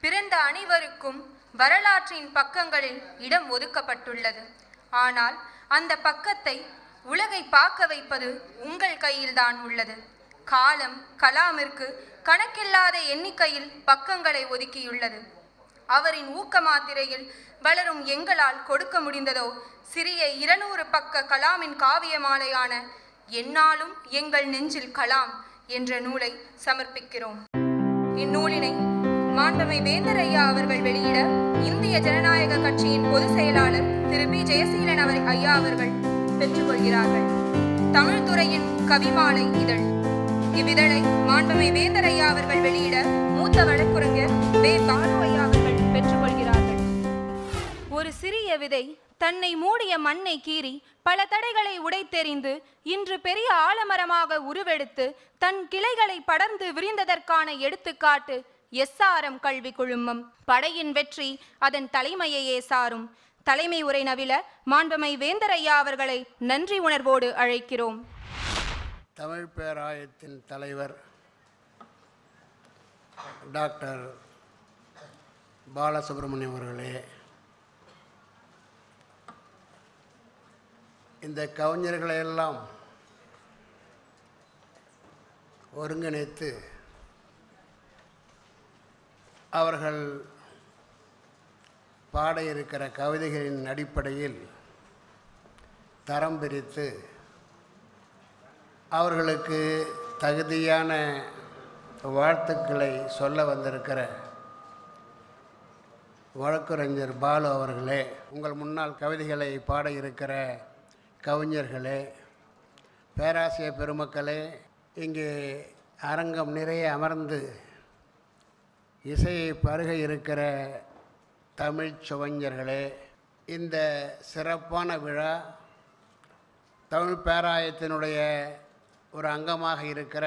பிறந்த அனைவருக்கும் வரலாற்றின் பக்கங்களில் இடம் ஒதுக்கப்பட்டுள்ளது ஆனால் அந்த பக்கத்தை உலகை பார்க்க வைப்பது உங்கள் கையில்தான் உள்ளது காலம் கலாமிற்கு கணக்கில்லாத எண்ணிக்கையில் பக்கங்களை ஒதுக்கியுள்ளது அவரின் ஊக்க மாத்திரையில் வளரும் எங்களால் கொடுக்க முடிந்ததோ சிறிய இருநூறு பக்க கலாமின் காவிய மாலையான என்னாலும் எங்கள் நெஞ்சில் கலாம் என்ற நூலை சமர்ப்பிக்கிறோம் இந்நூலினை மாண்பமை வேந்தர் ஐயா அவர்கள் வெளியிட இந்திய ஜனநாயக கட்சியின் பொதுச் செயலாளர் திரு பி ஜெயசீலன் அவர் ஐயா அவர்கள் பெற்றுக்கொள்கிறார்கள் தமிழ் துறையின் கவிமாலை இதழ் இவ்விதழை மாண்பமை வேந்தர் ஐயா அவர்கள் வெளியிட மூத்த வழக்குரைஞர் வே பாலு ஐயா அவர்கள் பெற்றுக்கொள்கிறார்கள் ஒரு சிறிய விதை தன்னை மூடிய மண்ணை கீறி பல தடைகளை உடைத்தெறிந்து இன்று பெரிய ஆலமரமாக உருவெடுத்து தன் கிளைகளை படர்ந்து விரிந்ததற்கான எடுத்துக்காட்டு எஸ்ஆர்எம் கல்வி குழுமம் படையின் வெற்றி அதன் தலைமையையே சாரும் தலைமை உரை நவில மாண்பமை வேந்தரையா அவர்களை நன்றி உணர்வோடு அழைக்கிறோம் தமிழ் பேராயத்தின் தலைவர் டாக்டர் பாலசுப்ரமணியம் அவர்களே இந்த கவிஞர்களை எல்லாம் ஒருங்கிணைத்து அவர்கள் பாட இருக்கிற கவிதைகளின் அடிப்படையில் தரம் பிரித்து அவர்களுக்கு தகுதியான வாழ்த்துக்களை சொல்ல வந்திருக்கிற வழக்குரைஞர் பாலு அவர்களே உங்கள் முன்னால் கவிதைகளை பாட இருக்கிற கவிஞர்களே பேராசிய பெருமக்களே இங்கே அரங்கம் நிறைய அமர்ந்து இசையை பருக இருக்கிற தமிழ்ச் சுவைஞர்களே இந்த சிறப்பான விழா தமிழ் பேராயத்தினுடைய ஒரு அங்கமாக இருக்கிற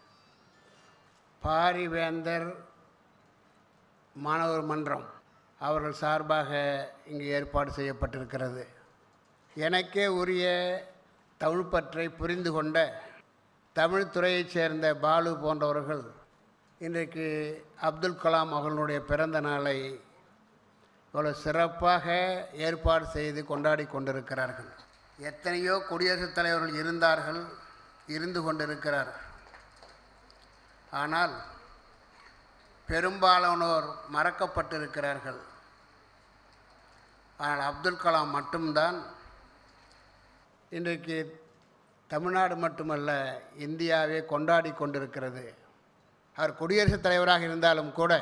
பாரிவேந்தர் மாணவர் மன்றம் அவர்கள் சார்பாக இங்கு ஏற்பாடு செய்யப்பட்டிருக்கிறது எனக்கே உரிய தமிழ் பற்றை புரிந்து கொண்ட தமிழ் துறையைச் சேர்ந்த பாலு போன்றவர்கள் இன்றைக்கு அப்துல் கலாம் அவர்களுடைய பிறந்த நாளை இவ்வளோ சிறப்பாக ஏற்பாடு செய்து கொண்டாடி கொண்டிருக்கிறார்கள் எத்தனையோ குடியரசுத் தலைவர்கள் இருந்தார்கள் இருந்து கொண்டிருக்கிறார் ஆனால் பெரும்பாலானோர் மறக்கப்பட்டிருக்கிறார்கள் ஆனால் அப்துல் கலாம் மட்டும்தான் இன்றைக்கு தமிழ்நாடு மட்டுமல்ல இந்தியாவே கொண்டாடி கொண்டிருக்கிறது அவர் குடியரசுத் தலைவராக இருந்தாலும் கூட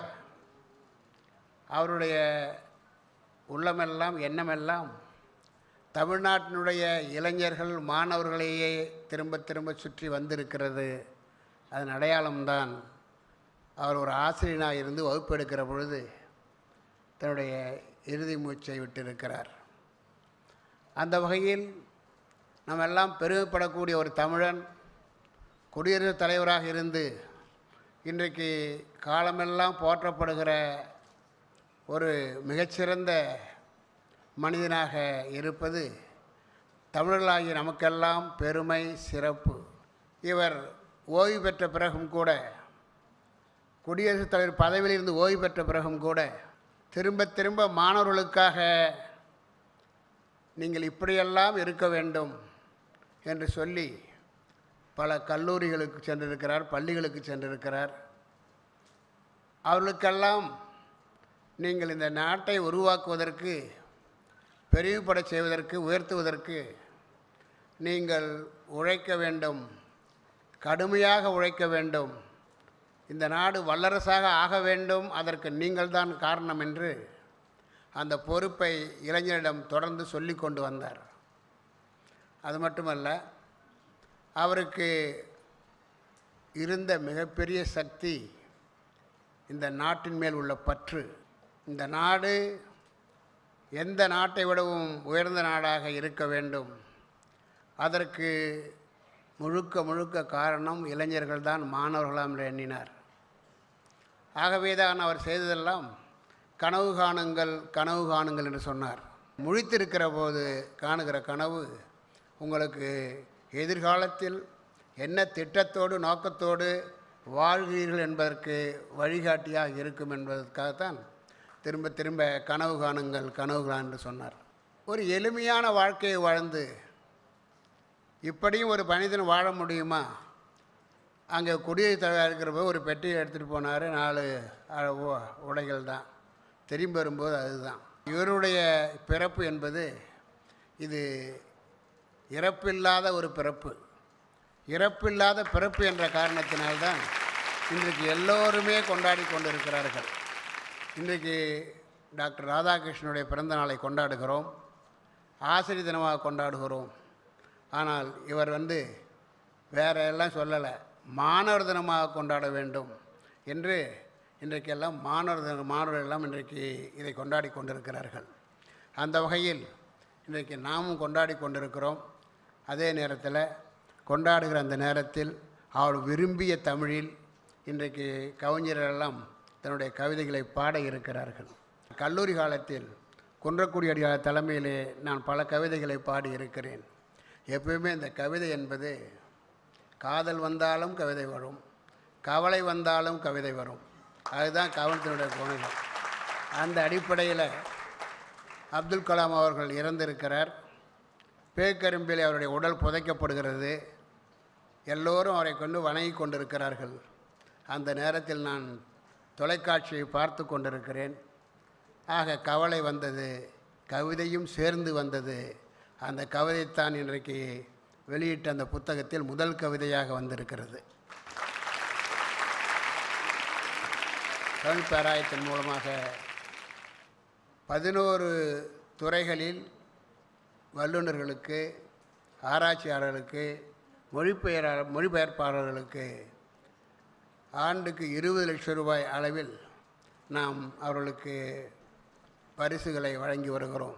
அவருடைய உள்ளமெல்லாம் எண்ணமெல்லாம் தமிழ்நாட்டினுடைய இளைஞர்கள் மாணவர்களையே திரும்ப திரும்ப சுற்றி வந்திருக்கிறது அதன் அடையாளம்தான் அவர் ஒரு ஆசிரியனாக இருந்து வகுப்பெடுக்கிற பொழுது தன்னுடைய இறுதி மூச்சை விட்டிருக்கிறார் அந்த வகையில் நம்ம எல்லாம் பெருமைப்படக்கூடிய ஒரு தமிழன் குடியரசுத் தலைவராக இருந்து இன்றைக்கு காலமெல்லாம் போற்றப்படுகிற ஒரு மிகச்சிறந்த மனிதனாக இருப்பது தமிழர்களாகிய நமக்கெல்லாம் பெருமை சிறப்பு இவர் ஓய்வு பெற்ற பிறகும் கூட குடியரசுத் தலைவர் பதவியிலிருந்து ஓய்வு பெற்ற பிறகும் கூட திரும்ப திரும்ப மாணவர்களுக்காக நீங்கள் இப்படியெல்லாம் இருக்க வேண்டும் என்று சொல்லி பல கல்லூரிகளுக்கு சென்றிருக்கிறார் பள்ளிகளுக்கு சென்றிருக்கிறார் அவர்களுக்கெல்லாம் நீங்கள் இந்த நாட்டை உருவாக்குவதற்கு பெரிவுபட செய்வதற்கு உயர்த்துவதற்கு நீங்கள் உழைக்க வேண்டும் கடுமையாக உழைக்க வேண்டும் இந்த நாடு வல்லரசாக ஆக வேண்டும் அதற்கு நீங்கள்தான் காரணம் என்று அந்த பொறுப்பை இளைஞரிடம் தொடர்ந்து சொல்லி கொண்டு வந்தார் அது மட்டுமல்ல அவருக்கு இருந்த மிகப்பெரிய சக்தி இந்த நாட்டின் மேல் உள்ள பற்று இந்த நாடு எந்த நாட்டை விடவும் உயர்ந்த நாடாக இருக்க வேண்டும் அதற்கு முழுக்க முழுக்க காரணம் இளைஞர்கள் தான் மாணவர்களாம் என்று எண்ணினார் ஆகவே தான் அவர் செய்ததெல்லாம் கனவு காணுங்கள் கனவு காணுங்கள் என்று சொன்னார் முழித்திருக்கிற போது காணுகிற கனவு உங்களுக்கு எதிர்காலத்தில் என்ன திட்டத்தோடு நோக்கத்தோடு வாழ்கிறீர்கள் என்பதற்கு வழிகாட்டியாக இருக்கும் என்பதற்காகத்தான் திரும்ப திரும்ப கனவு காணுங்கள் கனவு காண் என்று சொன்னார் ஒரு எளிமையான வாழ்க்கையை வாழ்ந்து இப்படியும் ஒரு மனிதன் வாழ முடியுமா அங்கே குடியரசுத் தலைவராக இருக்கிறப்ப ஒரு பெட்டியை எடுத்துகிட்டு போனார் நாலு அ- உ- உடைகள் தான் திரும்பி வரும்போது அதுதான் இவருடைய பிறப்பு என்பது இது இறப்பில்லாத ஒரு பிறப்பு இறப்பில்லாத பிறப்பு என்ற காரணத்தினால்தான் இன்றைக்கு எல்லோருமே கொண்டாடி கொண்டிருக்கிறார்கள் இன்றைக்கு டாக்டர் ராதாகிருஷ்ணனுடைய பிறந்த நாளை கொண்டாடுகிறோம் ஆசிரியர் தினமாக கொண்டாடுகிறோம் ஆனால் இவர் வந்து வேற எல்லாம் சொல்லலை மாணவர் தினமாக கொண்டாட வேண்டும் என்று இன்றைக்கெல்லாம் மாணவர் தின மாணவர்கள் எல்லாம் இன்றைக்கு இதை கொண்டாடி கொண்டிருக்கிறார்கள் அந்த வகையில் இன்றைக்கு நாமும் கொண்டாடி கொண்டிருக்கிறோம் அதே நேரத்தில் கொண்டாடுகிற அந்த நேரத்தில் அவர் விரும்பிய தமிழில் இன்றைக்கு கவிஞர்கள் எல்லாம் தன்னுடைய கவிதைகளை பாட இருக்கிறார்கள் கல்லூரி காலத்தில் குன்றக்குடி அடியார் தலைமையிலே நான் பல கவிதைகளை பாடி இருக்கிறேன் எப்பயுமே இந்த கவிதை என்பது காதல் வந்தாலும் கவிதை வரும் கவலை வந்தாலும் கவிதை வரும் அதுதான் கவனத்தினுடைய குணங்கள் அந்த அடிப்படையில் அப்துல் கலாம் அவர்கள் இறந்திருக்கிறார் பேக்கரும்பில் அவருடைய உடல் புதைக்கப்படுகிறது எல்லோரும் அவரை கொண்டு வணங்கி கொண்டிருக்கிறார்கள் அந்த நேரத்தில் நான் தொலைக்காட்சியை பார்த்து கொண்டிருக்கிறேன் ஆக கவலை வந்தது கவிதையும் சேர்ந்து வந்தது அந்த கவிதைத்தான் இன்றைக்கு வெளியிட்ட அந்த புத்தகத்தில் முதல் கவிதையாக வந்திருக்கிறது தமிழ் பேராயத்தின் மூலமாக பதினோரு துறைகளில் வல்லுநர்களுக்கு ஆராய்ச்சியாளர்களுக்கு மொழிபெயர் மொழிபெயர்ப்பாளர்களுக்கு ஆண்டுக்கு இருபது லட்சம் ரூபாய் அளவில் நாம் அவர்களுக்கு பரிசுகளை வழங்கி வருகிறோம்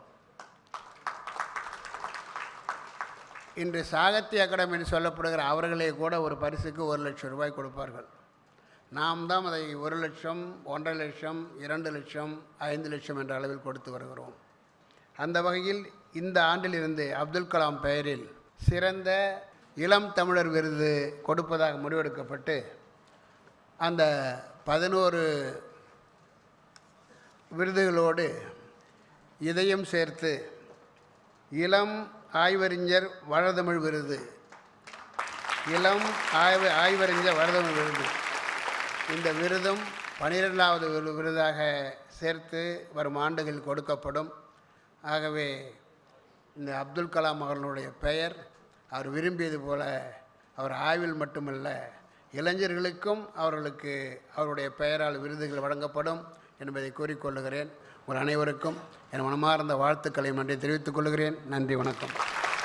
இன்று சாகித்ய அகாடமி என்று சொல்லப்படுகிற அவர்களே கூட ஒரு பரிசுக்கு ஒரு லட்சம் ரூபாய் கொடுப்பார்கள் நாம் தான் அதை ஒரு லட்சம் ஒன்றரை லட்சம் இரண்டு லட்சம் ஐந்து லட்சம் என்ற அளவில் கொடுத்து வருகிறோம் அந்த வகையில் இந்த ஆண்டிலிருந்து அப்துல் கலாம் பெயரில் சிறந்த இளம் தமிழர் விருது கொடுப்பதாக முடிவெடுக்கப்பட்டு அந்த பதினோரு விருதுகளோடு இதையும் சேர்த்து இளம் ஆய்வறிஞர் வளர்தமிழ் விருது இளம் ஆய்வு ஆய்வறிஞர் வளர்தமிழ் விருது இந்த விருதும் பனிரெண்டாவது விரு- விருதாக சேர்த்து வரும் ஆண்டுகளில் கொடுக்கப்படும் ஆகவே இந்த அப்துல் கலாம் அவர்களுடைய பெயர் அவர் விரும்பியது போல அவர் ஆய்வில் மட்டுமல்ல இளைஞர்களுக்கும் அவர்களுக்கு அவருடைய பெயரால் விருதுகள் வழங்கப்படும் என்பதை கூறிக்கொள்ளுகிறேன் உங்கள் அனைவருக்கும் என் மனமார்ந்த வாழ்த்துக்களை நன்றி தெரிவித்துக் கொள்கிறேன் நன்றி வணக்கம்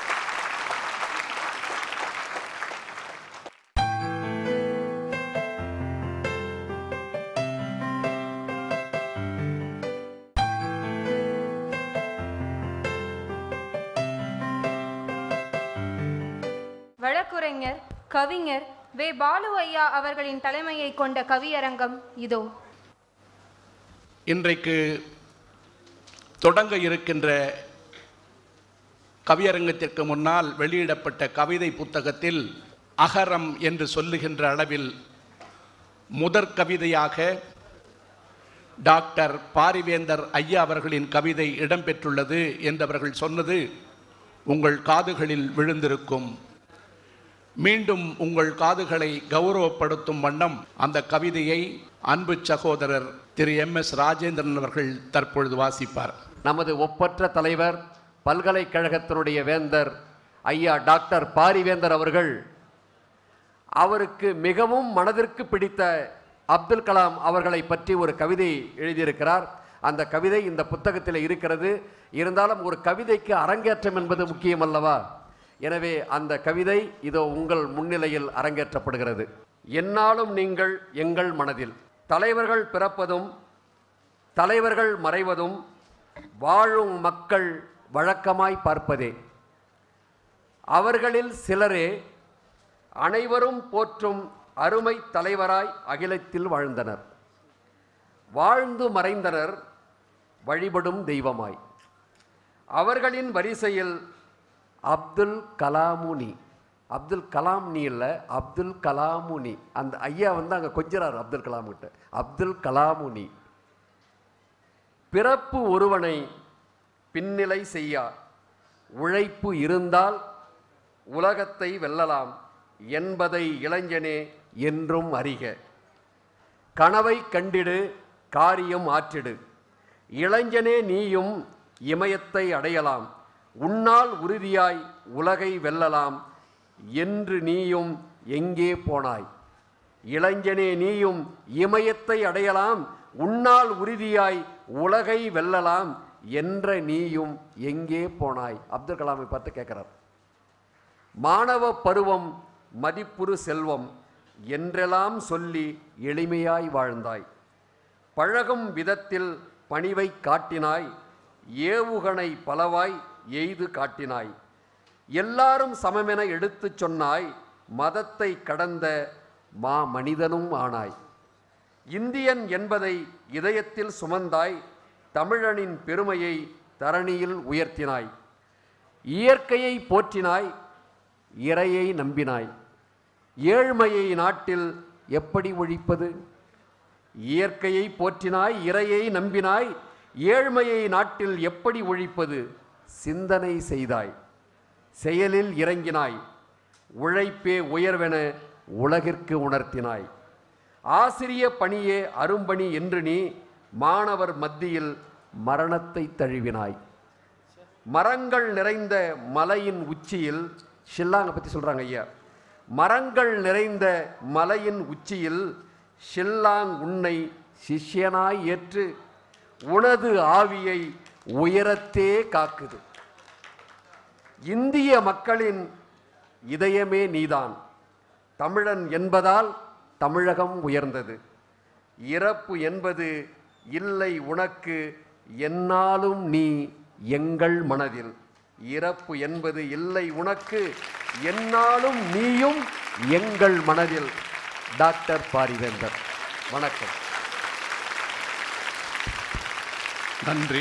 வழக்குரைஞர் கவிஞர் வே பாலு ஐயா அவர்களின் தலைமையை கொண்ட கவியரங்கம் இதோ இன்றைக்கு தொடங்க இருக்கின்ற கவியரங்கத்திற்கு முன்னால் வெளியிடப்பட்ட கவிதை புத்தகத்தில் அகரம் என்று சொல்லுகின்ற அளவில் முதற் கவிதையாக டாக்டர் பாரிவேந்தர் ஐயா அவர்களின் கவிதை இடம்பெற்றுள்ளது என்றவர்கள் சொன்னது உங்கள் காதுகளில் விழுந்திருக்கும் மீண்டும் உங்கள் காதுகளை கௌரவப்படுத்தும் வண்ணம் அந்த கவிதையை அன்பு சகோதரர் திரு எம் எஸ் ராஜேந்திரன் அவர்கள் தற்பொழுது வாசிப்பார் நமது ஒப்பற்ற தலைவர் பல்கலைக்கழகத்தினுடைய வேந்தர் ஐயா டாக்டர் பாரிவேந்தர் அவர்கள் அவருக்கு மிகவும் மனதிற்கு பிடித்த அப்துல் கலாம் அவர்களை பற்றி ஒரு கவிதை எழுதியிருக்கிறார் அந்த கவிதை இந்த புத்தகத்தில் இருக்கிறது இருந்தாலும் ஒரு கவிதைக்கு அரங்கேற்றம் என்பது முக்கியம் அல்லவா எனவே அந்த கவிதை இதோ உங்கள் முன்னிலையில் அரங்கேற்றப்படுகிறது என்னாலும் நீங்கள் எங்கள் மனதில் தலைவர்கள் பிறப்பதும் தலைவர்கள் மறைவதும் வாழும் மக்கள் வழக்கமாய் பார்ப்பதே அவர்களில் சிலரே அனைவரும் போற்றும் அருமை தலைவராய் அகிலத்தில் வாழ்ந்தனர் வாழ்ந்து மறைந்தனர் வழிபடும் தெய்வமாய் அவர்களின் வரிசையில் அப்துல் கலாமுனி அப்துல் கலாம் நீ இல்லை அப்துல் கலாமுனி அந்த ஐயா வந்து அங்கே கொஞ்சறாரு அப்துல் கலாம் கிட்ட அப்துல் கலாமுனி பிறப்பு ஒருவனை பின்னிலை செய்யா உழைப்பு இருந்தால் உலகத்தை வெல்லலாம் என்பதை இளைஞனே என்றும் அறிக கனவை கண்டிடு காரியம் ஆற்றிடு இளைஞனே நீயும் இமயத்தை அடையலாம் உன்னால் உறுதியாய் உலகை வெல்லலாம் என்று நீயும் எங்கே போனாய் இளைஞனே நீயும் இமயத்தை அடையலாம் உன்னால் உறுதியாய் உலகை வெல்லலாம் என்ற நீயும் எங்கே போனாய் அப்துல் கலாமை பார்த்து கேட்கிறார் மாணவ பருவம் மதிப்புறு செல்வம் என்றெல்லாம் சொல்லி எளிமையாய் வாழ்ந்தாய் பழகும் விதத்தில் பணிவை காட்டினாய் ஏவுகணை பலவாய் எய்து காட்டினாய் எல்லாரும் சமமென எடுத்துச் சொன்னாய் மதத்தை கடந்த மா மனிதனும் ஆனாய் இந்தியன் என்பதை இதயத்தில் சுமந்தாய் தமிழனின் பெருமையை தரணியில் உயர்த்தினாய் இயற்கையை போற்றினாய் இறையை நம்பினாய் ஏழ்மையை நாட்டில் எப்படி ஒழிப்பது இயற்கையை போற்றினாய் இறையை நம்பினாய் ஏழ்மையை நாட்டில் எப்படி ஒழிப்பது சிந்தனை செய்தாய் செயலில் இறங்கினாய் உழைப்பே உயர்வென உலகிற்கு உணர்த்தினாய் ஆசிரிய பணியே அரும்பணி என்று நீ மாணவர் மத்தியில் மரணத்தை தழுவினாய் மரங்கள் நிறைந்த மலையின் உச்சியில் ஷில்லாங்கை பற்றி சொல்கிறாங்க ஐயா மரங்கள் நிறைந்த மலையின் உச்சியில் ஷில்லாங் உன்னை சிஷ்யனாய் ஏற்று உனது ஆவியை உயரத்தே காக்குது இந்திய மக்களின் இதயமே நீதான் தமிழன் என்பதால் தமிழகம் உயர்ந்தது இறப்பு என்பது இல்லை உனக்கு என்னாலும் நீ எங்கள் மனதில் இறப்பு என்பது இல்லை உனக்கு என்னாலும் நீயும் எங்கள் மனதில் டாக்டர் பாரிவேந்தர் வணக்கம் நன்றி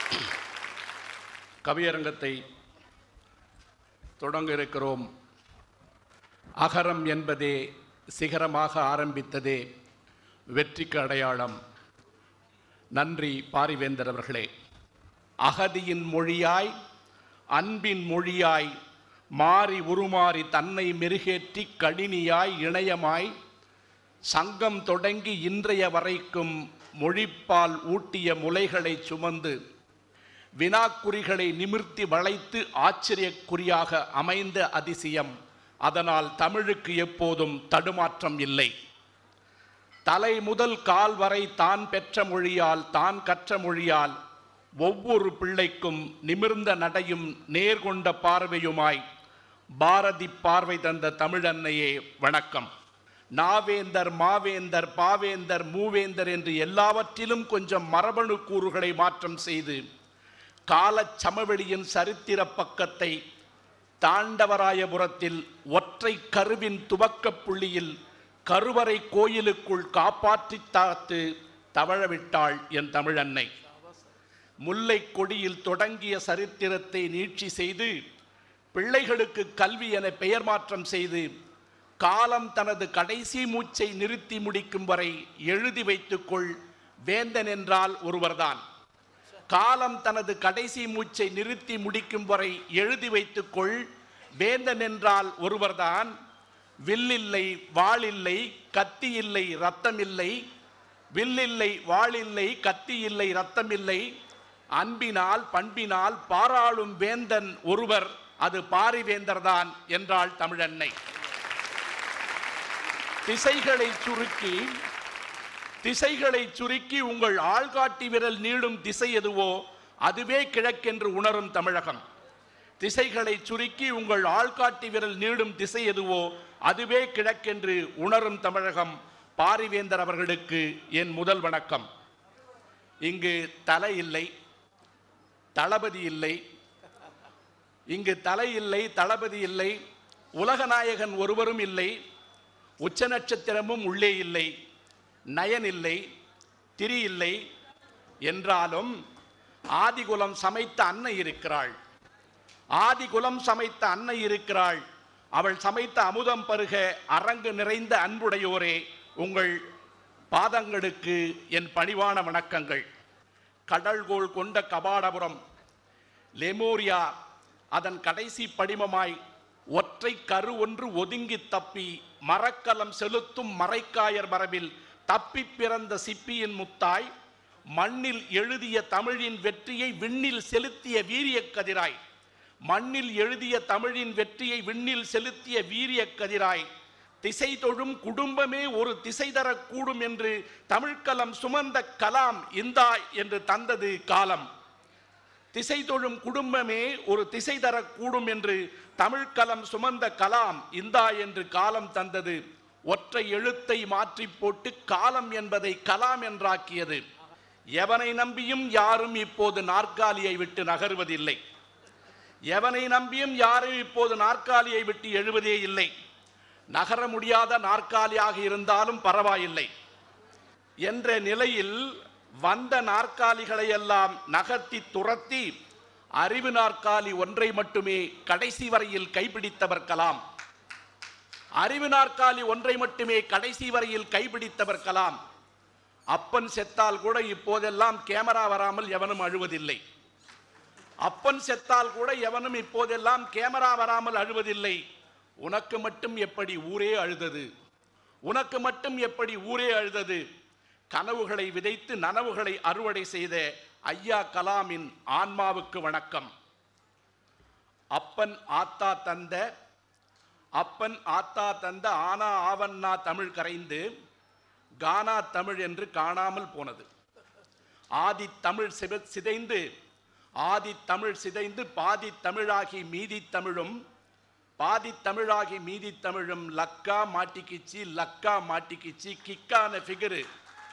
கவியரங்கத்தை தொடங்க இருக்கிறோம் அகரம் என்பதே சிகரமாக ஆரம்பித்ததே வெற்றிக்கு அடையாளம் நன்றி பாரிவேந்தர் அவர்களே அகதியின் மொழியாய் அன்பின் மொழியாய் மாறி உருமாறி தன்னை மெருகேற்றி கடினியாய் இணையமாய் சங்கம் தொடங்கி இன்றைய வரைக்கும் மொழிப்பால் ஊட்டிய முலைகளை சுமந்து வினாக்குறிகளை நிமிர்த்தி வளைத்து ஆச்சரியக்குறியாக அமைந்த அதிசயம் அதனால் தமிழுக்கு எப்போதும் தடுமாற்றம் இல்லை தலை முதல் கால் வரை தான் பெற்ற மொழியால் தான் கற்ற மொழியால் ஒவ்வொரு பிள்ளைக்கும் நிமிர்ந்த நடையும் நேர்கொண்ட பார்வையுமாய் பாரதி பார்வை தந்த தமிழன்னையே வணக்கம் நாவேந்தர் மாவேந்தர் பாவேந்தர் மூவேந்தர் என்று எல்லாவற்றிலும் கொஞ்சம் மரபணு கூறுகளை மாற்றம் செய்து காலச் சமவெளியின் சரித்திர பக்கத்தை தாண்டவராயபுரத்தில் ஒற்றை கருவின் துவக்கப் புள்ளியில் கருவறை கோயிலுக்குள் காப்பாற்றி தாத்து தவழவிட்டாள் என் தமிழன்னை முல்லை கொடியில் தொடங்கிய சரித்திரத்தை நீட்சி செய்து பிள்ளைகளுக்கு கல்வி என பெயர் மாற்றம் செய்து காலம் தனது கடைசி மூச்சை நிறுத்தி முடிக்கும் வரை எழுதி வைத்துக்கொள் வேந்தன் என்றால் ஒருவர்தான் காலம் தனது கடைசி மூச்சை நிறுத்தி முடிக்கும் வரை எழுதி வைத்துக்கொள் வேந்தன் என்றால் ஒருவர்தான் வில்லில்லை வாளில்லை கத்தி இல்லை ரத்தம் இல்லை வில்லில்லை வாளில்லை கத்தி இல்லை ரத்தம் இல்லை அன்பினால் பண்பினால் பாராளும் வேந்தன் ஒருவர் அது பாரிவேந்தர்தான் என்றாள் தமிழன்னை திசைகளை சுருக்கி திசைகளை சுருக்கி உங்கள் ஆள்காட்டி விரல் நீளும் திசை எதுவோ அதுவே கிழக்கென்று உணரும் தமிழகம் திசைகளை சுருக்கி உங்கள் ஆள்காட்டி விரல் நீளும் திசை எதுவோ அதுவே கிழக்கென்று உணரும் தமிழகம் பாரிவேந்தர் அவர்களுக்கு என் முதல் வணக்கம் இங்கு தலை இல்லை தளபதி இல்லை இங்கு தலை இல்லை தளபதி இல்லை உலகநாயகன் ஒருவரும் இல்லை உச்ச நட்சத்திரமும் உள்ளே இல்லை நயன் இல்லை திரி இல்லை என்றாலும் ஆதிகுலம் சமைத்த அன்னை இருக்கிறாள் ஆதிகுலம் சமைத்த அன்னை இருக்கிறாள் அவள் சமைத்த அமுதம் பருக அரங்கு நிறைந்த அன்புடையோரே உங்கள் பாதங்களுக்கு என் பணிவான வணக்கங்கள் கடல்கோள் கொண்ட கபாடபுரம் லெமோரியா அதன் கடைசி படிமமாய் ஒற்றை கரு ஒன்று ஒதுங்கி தப்பி மரக்கலம் செலுத்தும் மறைக்காயர் மரபில் தப்பி பிறந்த சிப்பியின் முத்தாய் மண்ணில் எழுதிய தமிழின் வெற்றியை விண்ணில் செலுத்திய வீரியக் கதிராய் மண்ணில் எழுதிய தமிழின் வெற்றியை விண்ணில் செலுத்திய வீரியக் கதிராய் திசை தொழும் குடும்பமே ஒரு திசை தரக்கூடும் என்று தமிழ்க்கலம் சுமந்த கலாம் இந்தாய் என்று தந்தது காலம் திசை தொழும் குடும்பமே ஒரு திசை தரக்கூடும் என்று தமிழ்க்கலம் சுமந்த கலாம் இந்தா என்று காலம் தந்தது ஒற்றை எழுத்தை மாற்றி போட்டு காலம் என்பதை கலாம் என்றாக்கியது எவனை நம்பியும் யாரும் இப்போது நாற்காலியை விட்டு நகருவதில்லை எவனை நம்பியும் யாரும் இப்போது நாற்காலியை விட்டு எழுவதே இல்லை நகர முடியாத நாற்காலியாக இருந்தாலும் பரவாயில்லை என்ற நிலையில் வந்த நாற்காலிகளை எல்லாம் நகர்த்தி துரத்தி அறிவு நாற்காலி ஒன்றை மட்டுமே கடைசி வரையில் கைப்பிடித்தவர் கலாம் அறிவு நாற்காலி ஒன்றை மட்டுமே கடைசி வரையில் கைப்பிடித்தவர் கலாம் அப்பன் செத்தால் கூட இப்போதெல்லாம் கேமரா வராமல் எவனும் அழுவதில்லை அப்பன் செத்தால் கூட எவனும் இப்போதெல்லாம் கேமரா வராமல் அழுவதில்லை உனக்கு மட்டும் எப்படி ஊரே அழுதது உனக்கு மட்டும் எப்படி ஊரே அழுதது கனவுகளை விதைத்து நனவுகளை அறுவடை செய்த ஐயா கலாமின் ஆன்மாவுக்கு வணக்கம் அப்பன் ஆத்தா தந்த அப்பன் ஆத்தா தந்த ஆனா ஆவண்ணா தமிழ் கரைந்து கானா தமிழ் என்று காணாமல் போனது ஆதி தமிழ் சிவ- சிதைந்து ஆதி தமிழ் சிதைந்து பாதி தமிழாகி மீதி தமிழும் பாதி தமிழாகி மீதி தமிழும் லக்கா மாட்டிக்கிச்சி லக்கா மாட்டிக்கிச்சி கிக்கான ஃபிகரு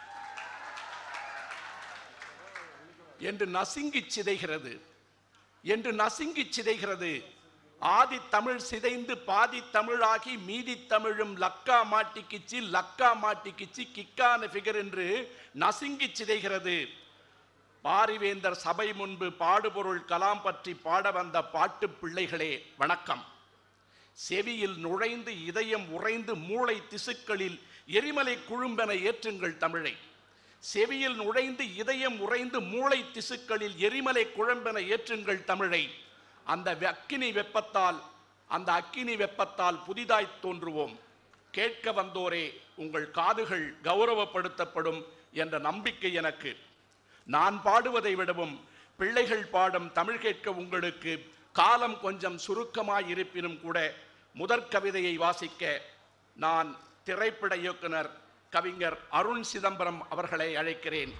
என்று நசுங்கி சிதைகிறது என்று நசுங்கி சிதைகிறது ஆதி தமிழ் சிதைந்து பாதி தமிழாகி மீதி தமிழும் லக்கா மாட்டிக்கிச்சி லக்கா மாட்டிக்கிச்சி கிக்கான ஃபிகர் என்று நசுங்கி சிதைகிறது பாரிவேந்தர் சபை முன்பு பாடுபொருள் கலாம் பற்றி பாட வந்த பாட்டு பிள்ளைகளே வணக்கம் செவியில் நுழைந்து இதயம் உறைந்து மூளை திசுக்களில் எரிமலை குழும்பென ஏற்றுங்கள் தமிழை செவியில் நுழைந்து இதயம் உறைந்து மூளை திசுக்களில் எரிமலை குழம்பென ஏற்றுங்கள் தமிழை அந்த வெ- அக்கினி வெப்பத்தால் அந்த அக்கினி வெப்பத்தால் புதிதாய் தோன்றுவோம் கேட்க வந்தோரே உங்கள் காதுகள் கௌரவப்படுத்தப்படும் என்ற நம்பிக்கை எனக்கு நான் பாடுவதை விடவும் பிள்ளைகள் பாடும் தமிழ் கேட்க உங்களுக்கு காலம் கொஞ்சம் சுருக்கமாய் இருப்பினும் கூட முதற் கவிதையை வாசிக்க நான் திரைப்பட இயக்குனர் கவிஞர் அருண் சிதம்பரம் அவர்களை அழைக்கிறேன்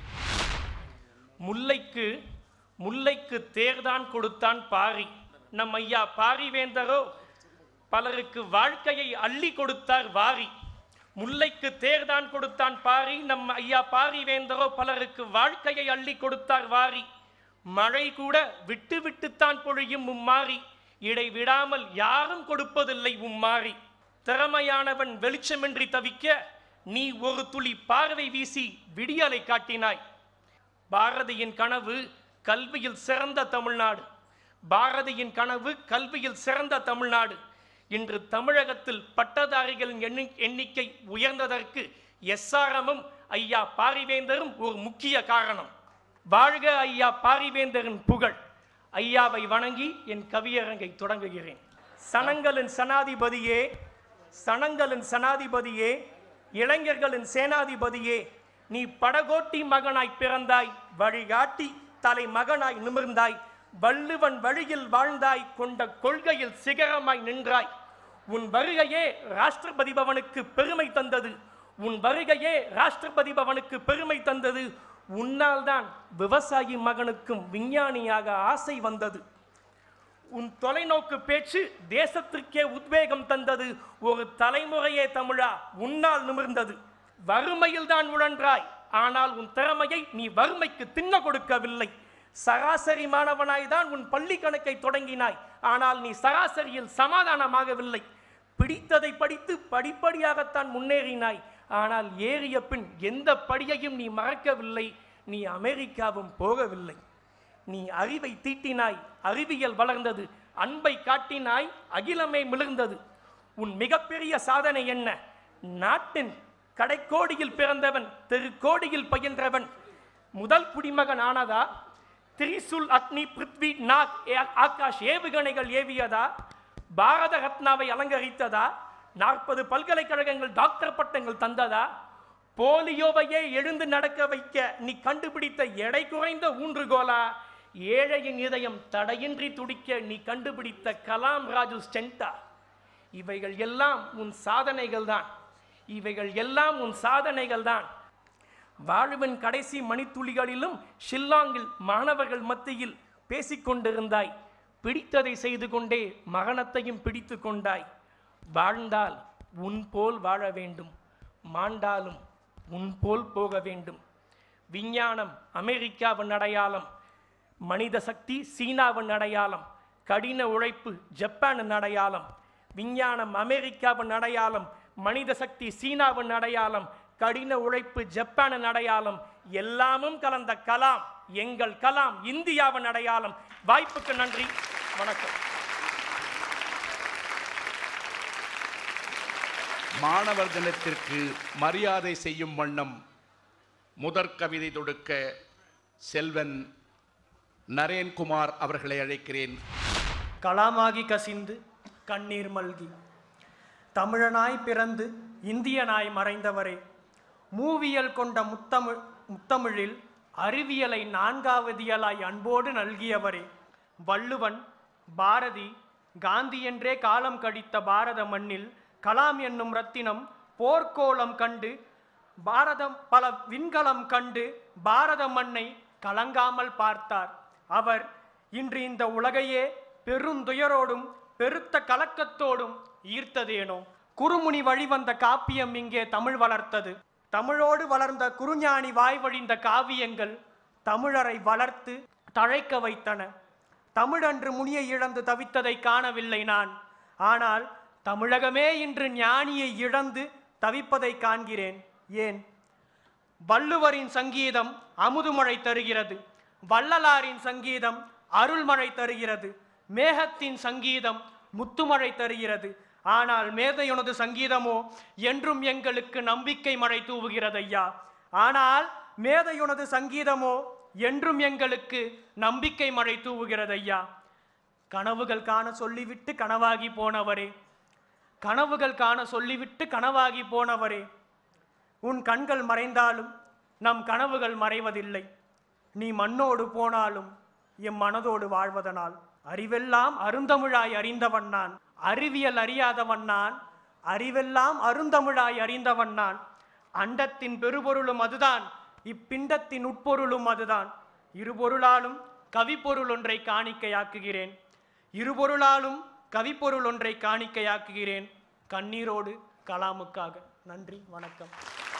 முல்லைக்கு முல்லைக்கு தேர்தான் கொடுத்தான் பாரி நம் ஐயா பாரிவேந்தரோ பலருக்கு வாழ்க்கையை அள்ளி கொடுத்தார் வாரி முல்லைக்கு தேர்தான் கொடுத்தான் பாரி நம் ஐயா பாரிவேந்தரோ பலருக்கு வாழ்க்கையை அள்ளி கொடுத்தார் வாரி மழை கூட விட்டு விட்டுத்தான் பொழியும் மும்மாறி இடை விடாமல் யாரும் கொடுப்பதில்லை உம்மாறி திறமையானவன் வெளிச்சமின்றி தவிக்க நீ ஒரு துளி பார்வை வீசி விடியலை காட்டினாய் பாரதியின் கனவு கல்வியில் சிறந்த தமிழ்நாடு பாரதியின் கனவு கல்வியில் சிறந்த தமிழ்நாடு இன்று தமிழகத்தில் பட்டதாரிகளின் எண்ணி எண்ணிக்கை உயர்ந்ததற்கு எஸ்ஆர்எம்மும் ஐயா பாரிவேந்தரும் ஒரு முக்கிய காரணம் வாழ்க ஐயா பாரிவேந்தரின் புகழ் ஐயாவை வணங்கி என் கவியரங்கை தொடங்குகிறேன் சனங்களின் சனாதிபதியே சனங்களின் சனாதிபதியே இளைஞர்களின் சேனாதிபதியே நீ படகோட்டி மகனாய் பிறந்தாய் வழிகாட்டி தலை மகனாய் நிமிர்ந்தாய் வள்ளுவன் வழியில் வாழ்ந்தாய் கொண்ட கொள்கையில் சிகரமாய் நின்றாய் உன் வருகையே ராஷ்டிரபதி பவனுக்கு பெருமை தந்தது உன் வருகையே ராஷ்டிரபதி பவனுக்கு பெருமை தந்தது உன்னால் தான் விவசாயி மகனுக்கும் விஞ்ஞானியாக ஆசை வந்தது உன் தொலைநோக்கு பேச்சு தேசத்திற்கே உத்வேகம் தந்தது ஒரு தலைமுறையே தமிழா உன்னால் நிமிர்ந்தது வறுமையில் தான் உழன்றாய் ஆனால் உன் திறமையை நீ வறுமைக்கு தின்ன கொடுக்கவில்லை சராசரி மாணவனாய் தான் உன் பள்ளி கணக்கை தொடங்கினாய் ஆனால் நீ சராசரியில் சமாதானமாகவில்லை பிடித்ததை படித்து படிப்படியாகத்தான் முன்னேறினாய் ஆனால் ஏறிய பின் எந்த படியையும் நீ மறக்கவில்லை நீ அமெரிக்காவும் போகவில்லை நீ அறிவை தீட்டினாய் அறிவியல் வளர்ந்தது அன்பை காட்டினாய் அகிலமே மிளர்ந்தது உன் மிகப்பெரிய சாதனை என்ன நாட்டின் கடைக்கோடியில் பிறந்தவன் தெருக்கோடியில் பயின்றவன் முதல் குடிமகன் ஆனதா திரிசுல் அக்னி பிருத்வி நாக் ஏ- ஆகாஷ் ஏவுகணைகள் ஏவியதா பாரத ரத்னாவை அலங்கரித்ததா நாற்பது பல்கலைக்கழகங்கள் டாக்டர் பட்டங்கள் தந்ததா போலியோவையே எழுந்து நடக்க வைக்க நீ கண்டுபிடித்த எடை குறைந்த ஊன்றுகோலா ஏழையின் இதயம் தடையின்றி துடிக்க நீ கண்டுபிடித்த கலாம் ராஜு ஸ்டென்டா இவைகள் எல்லாம் உன் சாதனைகள் தான் இவைகள் எல்லாம் உன் சாதனைகள் தான் வாழ்வின் கடைசி மணித்துளிகளிலும் ஷில்லாங்கில் மாணவர்கள் மத்தியில் பேசிக்கொண்டிருந்தாய் பிடித்ததை செய்து கொண்டே மரணத்தையும் பிடித்து கொண்டாய் வாழ்ந்தால் உன் போல் வாழ வேண்டும் மாண்டாலும் உன் போல் போக வேண்டும் விஞ்ஞானம் அமெரிக்காவின் அடையாளம் மனித சக்தி சீனாவின் அடையாளம் கடின உழைப்பு ஜப்பானின் அடையாளம் விஞ்ஞானம் அமெரிக்காவின் அடையாளம் மனித சக்தி சீனாவின் அடையாளம் கடின உழைப்பு ஜப்பானின் அடையாளம் எல்லாமும் கலந்த கலாம் எங்கள் கலாம் இந்தியாவின் அடையாளம் வாய்ப்புக்கு நன்றி வணக்கம் மாணவர் தினத்திற்கு மரியாதை செய்யும் வண்ணம் முதற் கவிதை தொடுக்க செல்வன் நரேன்குமார் அவர்களை அழைக்கிறேன் கலாமாகி கசிந்து கண்ணீர் மல்கி தமிழனாய் பிறந்து இந்தியனாய் மறைந்தவரே மூவியல் கொண்ட முத்தமிழ் முத்தமிழில் அறிவியலை நான்காவதியலாய் அன்போடு நல்கியவரே வள்ளுவன் பாரதி காந்தி என்றே காலம் கழித்த பாரத மண்ணில் கலாம் என்னும் ரத்தினம் போர்க்கோலம் கண்டு பாரதம் பல விண்கலம் கண்டு பாரத மண்ணை கலங்காமல் பார்த்தார் அவர் இன்று இந்த உலகையே பெருந்துயரோடும் பெருத்த கலக்கத்தோடும் ஈர்த்ததேனோ குறுமுனி வழிவந்த காப்பியம் இங்கே தமிழ் வளர்த்தது தமிழோடு வளர்ந்த குறுஞானி வாய் வழிந்த காவியங்கள் தமிழரை வளர்த்து தழைக்க வைத்தன தமிழன்று முனியை இழந்து தவித்ததை காணவில்லை நான் ஆனால் தமிழகமே இன்று ஞானியை இழந்து தவிப்பதை காண்கிறேன் ஏன் வள்ளுவரின் சங்கீதம் அமுதுமழை தருகிறது வள்ளலாரின் சங்கீதம் அருள்மழை தருகிறது மேகத்தின் சங்கீதம் முத்துமழை தருகிறது ஆனால் மேதையுனது சங்கீதமோ என்றும் எங்களுக்கு நம்பிக்கை மழை தூவுகிறது ஐயா ஆனால் மேதையுனது சங்கீதமோ என்றும் எங்களுக்கு நம்பிக்கை மழை தூவுகிறது ஐயா கனவுகள் காண சொல்லிவிட்டு கனவாகி போனவரே கனவுகள் காண சொல்லிவிட்டு கனவாகி போனவரே உன் கண்கள் மறைந்தாலும் நம் கனவுகள் மறைவதில்லை நீ மண்ணோடு போனாலும் எம் மனதோடு வாழ்வதனால் அறிவெல்லாம் அருந்தமிழாய் அறிந்தவன் நான் அறிவியல் அறியாதவன் நான் அறிவெல்லாம் அருந்தமிழாய் அறிந்தவன் நான் அண்டத்தின் பெருபொருளும் அதுதான் இப்பிண்டத்தின் உட்பொருளும் அதுதான் இருபொருளாலும் கவிப்பொருள் ஒன்றை காணிக்கையாக்குகிறேன் இருபொருளாலும் கவிப்பொருள் ஒன்றை காணிக்கையாக்குகிறேன் கண்ணீரோடு கலாமுக்காக நன்றி வணக்கம்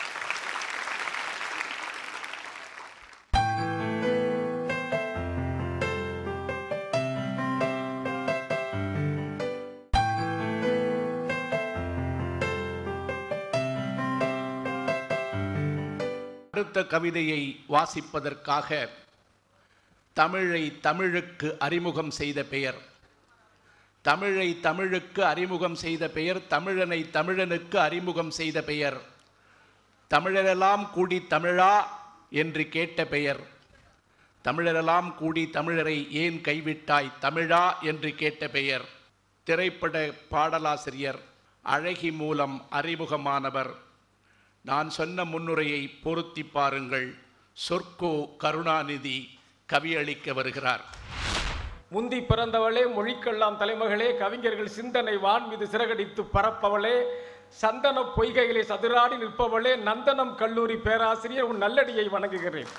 அடுத்த கவிதையை வாசிப்பதற்காக தமிழை தமிழுக்கு அறிமுகம் செய்த பெயர் தமிழை தமிழுக்கு அறிமுகம் செய்த பெயர் தமிழனை தமிழனுக்கு அறிமுகம் செய்த பெயர் தமிழரெல்லாம் கூடி தமிழா என்று கேட்ட பெயர் தமிழரெல்லாம் கூடி தமிழரை ஏன் கைவிட்டாய் தமிழா என்று கேட்ட பெயர் திரைப்பட பாடலாசிரியர் அழகி மூலம் அறிமுகமானவர் நான் சொன்ன முன்னுரையை பொருத்தி பாருங்கள் சொற்கோ கருணாநிதி கவியளிக்க வருகிறார் முந்தி பிறந்தவளே மொழிக்கெல்லாம் தலைமகளே கவிஞர்கள் சிந்தனை வான் மீது சிறகடித்து பரப்பவளே சந்தன பொய்கைகளை சதுராடி நிற்பவளே நந்தனம் கல்லூரி பேராசிரியர் உன் நல்லடியை வணங்குகிறேன்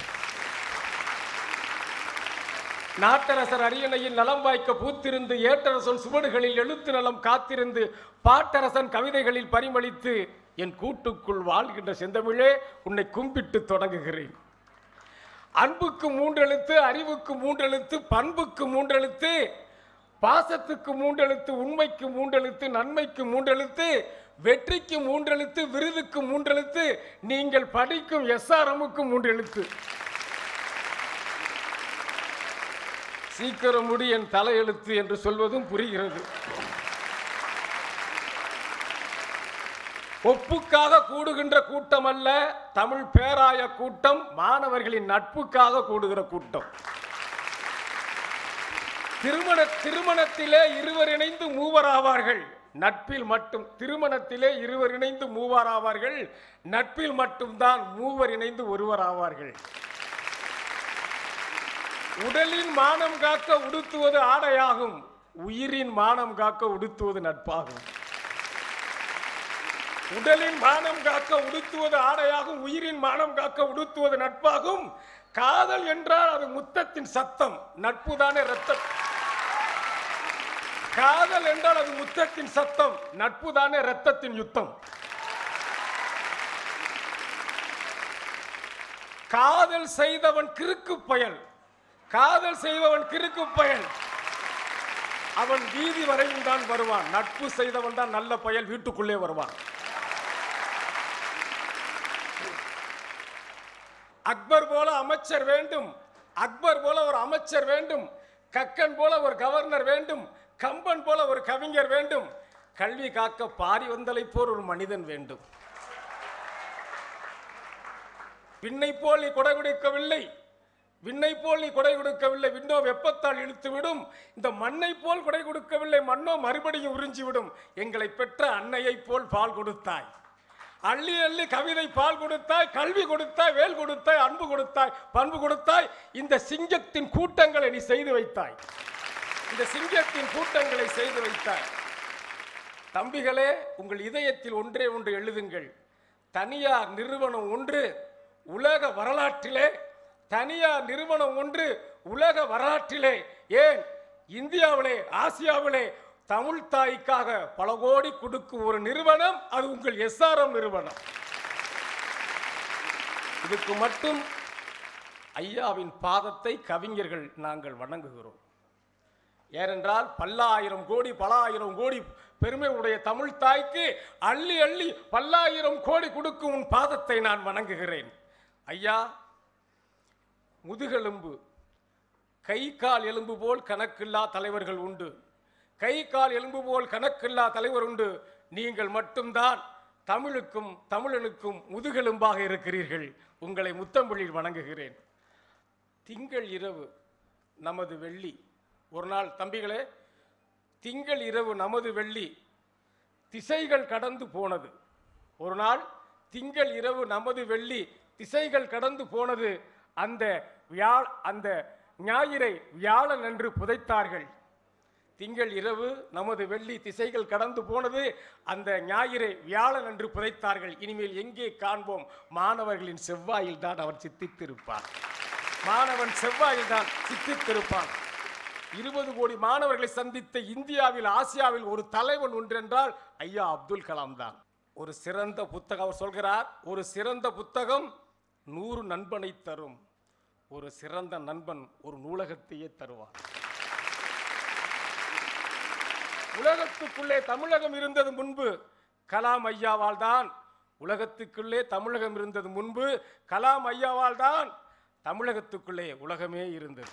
நாட்டரசர் அரியணையில் நலம் வாய்க்க பூத்திருந்து ஏட்டரசன் சுவடுகளில் எழுத்து நலம் காத்திருந்து பாட்டரசன் கவிதைகளில் பரிமளித்து என் கூட்டுக்குள் வாழ்கின்ற செந்தமிழே உன்னை கும்பிட்டு தொடங்குகிறேன் அன்புக்கு மூன்றெழுத்து அறிவுக்கு மூன்றெழுத்து பண்புக்கு மூன்றெழுத்து பாசத்துக்கு மூன்றெழுத்து உண்மைக்கு மூன்றெழுத்து நன்மைக்கு மூன்றெழுத்து வெற்றிக்கு மூன்றெழுத்து விருதுக்கு மூன்றெழுத்து நீங்கள் படிக்கும் எஸ்ஆர்எம்முக்கு மூன்றெழுத்து சீக்கிரம் முடி என் தலையெழுத்து என்று சொல்வதும் புரிகிறது ஒப்புக்காக கூடுகின்ற கூட்டம் அல்ல தமிழ் பேராய கூட்டம் மாணவர்களின் நட்புக்காக கூடுகிற கூட்டம் திருமண திருமணத்திலே இருவர் இணைந்து மூவர் ஆவார்கள் நட்பில் மட்டும் திருமணத்திலே இருவர் இணைந்து மூவர் ஆவார்கள் நட்பில் மட்டும்தான் மூவர் இணைந்து ஒருவர் ஆவார்கள் உடலின் மானம் காக்க உடுத்துவது ஆடையாகும் உயிரின் மானம் காக்க உடுத்துவது நட்பாகும் உடலின் மானம் காக்க உடுத்துவது ஆடையாகும் உயிரின் மானம் காக்க உடுத்துவது நட்பாகும் காதல் என்றால் அது முத்தத்தின் சத்தம் நட்பு தானே ரத்தம் காதல் என்றால் அது முத்தத்தின் சத்தம் நட்பு தானே ரத்தத்தின் யுத்தம் காதல் செய்தவன் கிறுக்கு பயல் காதல் செய்தவன் கிறுக்கு பயல் அவன் வீதி வரையும் தான் வருவான் நட்பு செய்தவன் தான் நல்ல பயல் வீட்டுக்குள்ளே வருவான் அக்பர் போல அமைச்சர் வேண்டும் அக்பர் போல ஒரு அமைச்சர் வேண்டும் கக்கன் போல ஒரு கவர்னர் வேண்டும் கம்பன் போல ஒரு கவிஞர் வேண்டும் கல்வி காக்க பாரி வந்தலை போல் ஒரு மனிதன் வேண்டும் பின்னை போல் நீ கொடை கொடுக்கவில்லை விண்ணை போல் நீ கொடை கொடுக்கவில்லை விண்ணோ வெப்பத்தால் இழுத்து விடும் இந்த மண்ணை போல் கொடை கொடுக்கவில்லை மண்ணோ மறுபடியும் உறிஞ்சி விடும் எங்களை பெற்ற அன்னையைப் போல் பால் கொடுத்தாய் அள்ளி அள்ளி கவிதை பால் கொடுத்தாய் கல்வி கொடுத்தாய் வேல் கொடுத்தாய் அன்பு கொடுத்தாய் பண்பு கொடுத்தாய் இந்த சிங்கத்தின் கூட்டங்களை நீ செய்து வைத்தாய் இந்த சிங்கத்தின் கூட்டங்களை செய்து வைத்தாய் தம்பிகளே உங்கள் இதயத்தில் ஒன்றே ஒன்று எழுதுங்கள் தனியார் நிறுவனம் ஒன்று உலக வரலாற்றிலே தனியார் நிறுவனம் ஒன்று உலக வரலாற்றிலே ஏன் இந்தியாவிலே ஆசியாவிலே தமிழ் தாய்க்காக பல கோடி கொடுக்கும் ஒரு நிறுவனம் அது உங்கள் எஸ்ஆர்எம் நிறுவனம் இதுக்கு மட்டும் ஐயாவின் பாதத்தை கவிஞர்கள் நாங்கள் வணங்குகிறோம் ஏனென்றால் பல்லாயிரம் கோடி பல ஆயிரம் கோடி பெருமை உடைய தமிழ் தாய்க்கு அள்ளி அள்ளி பல்லாயிரம் கோடி கொடுக்கும் உன் பாதத்தை நான் வணங்குகிறேன் ஐயா முதுகெலும்பு கை கால் எலும்பு போல் கணக்கில்லா தலைவர்கள் உண்டு கை கால் எலும்பு போல் கணக்கில்லா தலைவர் உண்டு நீங்கள் மட்டும்தான் தமிழுக்கும் தமிழனுக்கும் முதுகெலும்பாக இருக்கிறீர்கள் உங்களை முத்தமிழில் வணங்குகிறேன் திங்கள் இரவு நமது வெள்ளி ஒரு நாள் தம்பிகளே திங்கள் இரவு நமது வெள்ளி திசைகள் கடந்து போனது ஒரு நாள் திங்கள் இரவு நமது வெள்ளி திசைகள் கடந்து போனது அந்த வியா அந்த ஞாயிறை வியாழன் என்று புதைத்தார்கள் திங்கள் இரவு நமது வெள்ளி திசைகள் கடந்து போனது அந்த ஞாயிறை வியாழன் என்று புதைத்தார்கள் இனிமேல் எங்கே காண்போம் மாணவர்களின் செவ்வாயில் தான் அவர் சித்தித்திருப்பார் மாணவன் செவ்வாயில் தான் சித்தித்திருப்பான் இருபது கோடி மாணவர்களை சந்தித்த இந்தியாவில் ஆசியாவில் ஒரு தலைவன் ஒன்றென்றால் ஐயா அப்துல் கலாம் தான் ஒரு சிறந்த புத்தகம் அவர் சொல்கிறார் ஒரு சிறந்த புத்தகம் நூறு நண்பனை தரும் ஒரு சிறந்த நண்பன் ஒரு நூலகத்தையே தருவார் உலகத்துக்குள்ளே தமிழகம் இருந்தது முன்பு கலாம் ஐயாவால் தான் உலகத்துக்குள்ளே தமிழகம் இருந்தது முன்பு கலாம் ஐயாவால் தான் தமிழகத்துக்குள்ளே உலகமே இருந்தது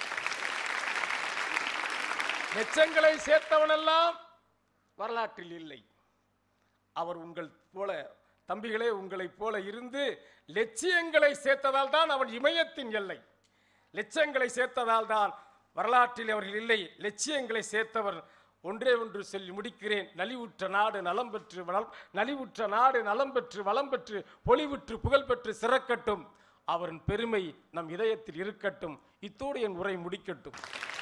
லட்சங்களை சேர்த்தவனெல்லாம் வரலாற்றில் இல்லை அவர் உங்கள் போல தம்பிகளே உங்களைப் போல இருந்து லட்சியங்களை சேர்த்ததால் தான் அவன் இமயத்தின் எல்லை லட்சங்களை சேர்த்ததால் தான் வரலாற்றில் அவர்கள் இல்லை லட்சியங்களை சேர்த்தவர் ஒன்றே ஒன்று சொல்லி முடிக்கிறேன் நலிவுற்ற நாடு நலம் பெற்று வளம் நலிவுற்ற நாடு நலம் பெற்று வளம் பெற்று பொலிவுற்று புகழ் பெற்று சிறக்கட்டும் அவரின் பெருமை நம் இதயத்தில் இருக்கட்டும் இத்தோடு என் உரை முடிக்கட்டும்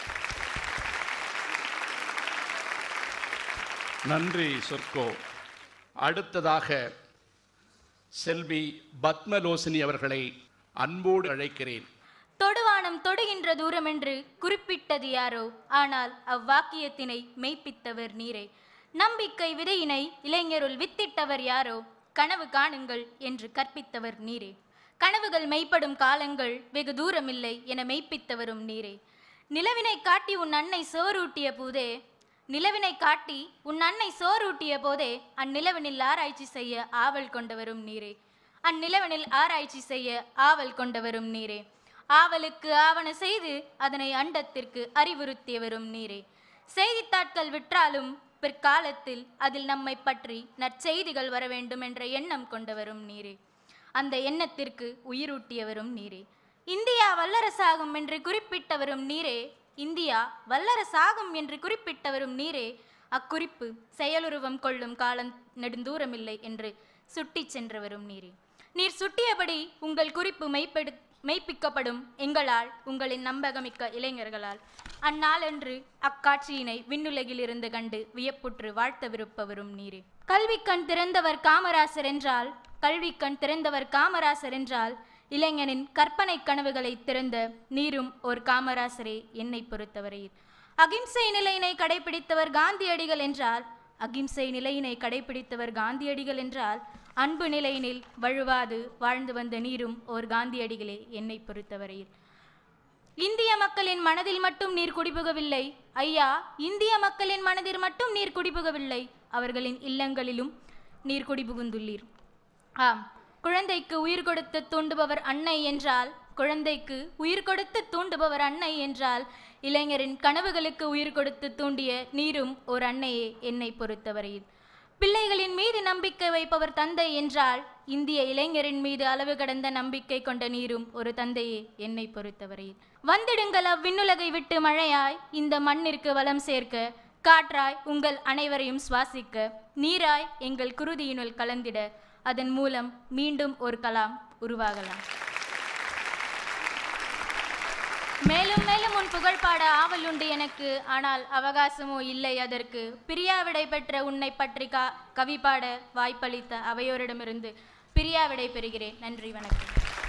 நன்றி சொர்க்கோ அடுத்ததாக செல்வி பத்மலோசினி அவர்களை அன்போடு அழைக்கிறேன் தொடுவானம் தொடுகின்ற தூரமென்று குறிப்பிட்டது யாரோ ஆனால் அவ்வாக்கியத்தினை மெய்ப்பித்தவர் நீரே நம்பிக்கை விதையினை இளைஞருள் வித்திட்டவர் யாரோ கனவு காணுங்கள் என்று கற்பித்தவர் நீரே கனவுகள் மெய்ப்படும் காலங்கள் வெகு தூரமில்லை என மெய்ப்பித்தவரும் நீரே நிலவினை காட்டி உன் அன்னை சோறூட்டிய போதே நிலவினை காட்டி உன் அன்னை சோறூட்டிய போதே அந்நிலவனில் ஆராய்ச்சி செய்ய ஆவல் கொண்டவரும் நீரே அந்நிலவனில் ஆராய்ச்சி செய்ய ஆவல் கொண்டவரும் நீரே ஆவலுக்கு ஆவண செய்து அதனை அண்டத்திற்கு அறிவுறுத்தியவரும் நீரே செய்தித்தாட்கள் விற்றாலும் பிற்காலத்தில் அதில் நம்மை பற்றி நற்செய்திகள் வர வேண்டும் என்ற எண்ணம் கொண்டவரும் நீரே அந்த எண்ணத்திற்கு உயிரூட்டியவரும் நீரே இந்தியா வல்லரசாகும் என்று குறிப்பிட்டவரும் நீரே இந்தியா வல்லரசாகும் என்று குறிப்பிட்டவரும் நீரே அக்குறிப்பு செயலுருவம் கொள்ளும் காலம் நெடுந்தூரமில்லை என்று சுட்டிச் சென்றவரும் நீரே நீர் சுட்டியபடி உங்கள் குறிப்பு மெய்ப்பெடு மெய்ப்பிக்கப்படும் எங்களால் உங்களின் நம்பகமிக்க இளைஞர்களால் அந்நாளன்று அக்காட்சியினை விண்ணுலகில் இருந்து கண்டு வியப்புற்று வாழ்த்தவிருப்பவரும் நீரே கல்விக்கண் திறந்தவர் காமராசர் என்றால் கல்விக்கண் திறந்தவர் காமராசர் என்றால் இளைஞனின் கற்பனை கனவுகளை திறந்த நீரும் ஒரு காமராசரே என்னை பொறுத்தவரையில் அகிம்சை நிலையினை கடைபிடித்தவர் காந்தியடிகள் என்றால் அகிம்சை நிலையினை கடைபிடித்தவர் காந்தியடிகள் என்றால் அன்பு நிலையினில் வழுவாது வாழ்ந்து வந்த நீரும் ஓர் காந்தியடிகளே என்னை பொறுத்தவரையில் இந்திய மக்களின் மனதில் மட்டும் நீர் குடிபுகவில்லை ஐயா இந்திய மக்களின் மனதில் மட்டும் நீர் குடிபுகவில்லை அவர்களின் இல்லங்களிலும் நீர் குடிபுகுந்துள்ளீர் ஆம் குழந்தைக்கு உயிர் கொடுத்து தூண்டுபவர் அன்னை என்றால் குழந்தைக்கு உயிர் கொடுத்து தூண்டுபவர் அன்னை என்றால் இளைஞரின் கனவுகளுக்கு உயிர் கொடுத்து தூண்டிய நீரும் ஒரு அன்னையே என்னை பொறுத்தவரையில் பிள்ளைகளின் மீது நம்பிக்கை வைப்பவர் தந்தை என்றால் இந்திய இளைஞரின் மீது அளவு கடந்த நம்பிக்கை கொண்ட நீரும் ஒரு தந்தையே என்னை பொறுத்தவரையில் வந்திடுங்கள் அவ்விண்ணுலகை விட்டு மழையாய் இந்த மண்ணிற்கு வளம் சேர்க்க காற்றாய் உங்கள் அனைவரையும் சுவாசிக்க நீராய் எங்கள் குருதியினுள் கலந்திட அதன் மூலம் மீண்டும் ஒரு கலாம் உருவாகலாம் மேலும் மேலும் உன் புகழ் பாட ஆவல் உண்டு எனக்கு ஆனால் அவகாசமோ இல்லை அதற்கு பிரியாவிடை பெற்ற உன்னை பற்றி கா கவி பாட வாய்ப்பளித்த அவையோரிடமிருந்து பிரியாவிடை பெறுகிறேன் நன்றி வணக்கம்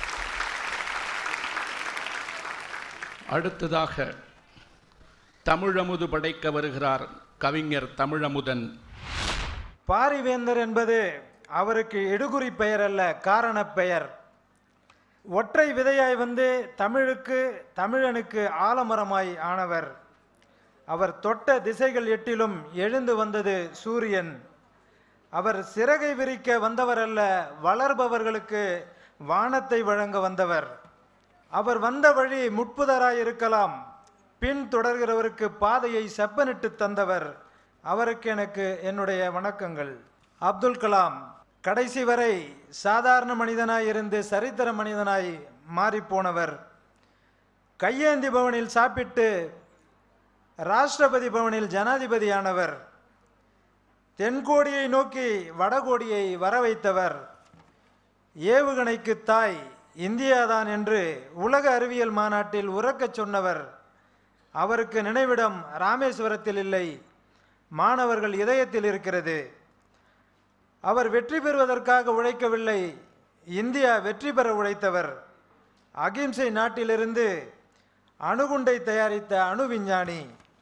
அடுத்ததாக தமிழமுது படைக்க வருகிறார் கவிஞர் தமிழமுதன் பாரிவேந்தர் என்பது அவருக்கு எடுகுறி பெயர் அல்ல காரணப் பெயர் ஒற்றை விதையாய் வந்து தமிழுக்கு தமிழனுக்கு ஆலமரமாய் ஆனவர் அவர் தொட்ட திசைகள் எட்டிலும் எழுந்து வந்தது சூரியன் அவர் சிறகை விரிக்க வந்தவர் அல்ல வளர்பவர்களுக்கு வானத்தை வழங்க வந்தவர் அவர் வந்த வழி முட்புதராய் இருக்கலாம் பின் தொடர்கிறவருக்கு பாதையை செப்பனிட்டு தந்தவர் அவருக்கு எனக்கு என்னுடைய வணக்கங்கள் அப்துல் கலாம் கடைசி வரை சாதாரண மனிதனாய் இருந்து சரித்திர மனிதனாய் மாறிப்போனவர் கையேந்தி பவனில் சாப்பிட்டு ராஷ்டிரபதி பவனில் ஜனாதிபதியானவர் தென்கோடியை நோக்கி வடகோடியை வர வைத்தவர் ஏவுகணைக்கு தாய் இந்தியாதான் என்று உலக அறிவியல் மாநாட்டில் உறக்கச் சொன்னவர் அவருக்கு நினைவிடம் ராமேஸ்வரத்தில் இல்லை மாணவர்கள் இதயத்தில் இருக்கிறது அவர் வெற்றி பெறுவதற்காக உழைக்கவில்லை இந்தியா வெற்றி பெற உழைத்தவர் அகிம்சை நாட்டிலிருந்து அணுகுண்டை தயாரித்த அணு விஞ்ஞானி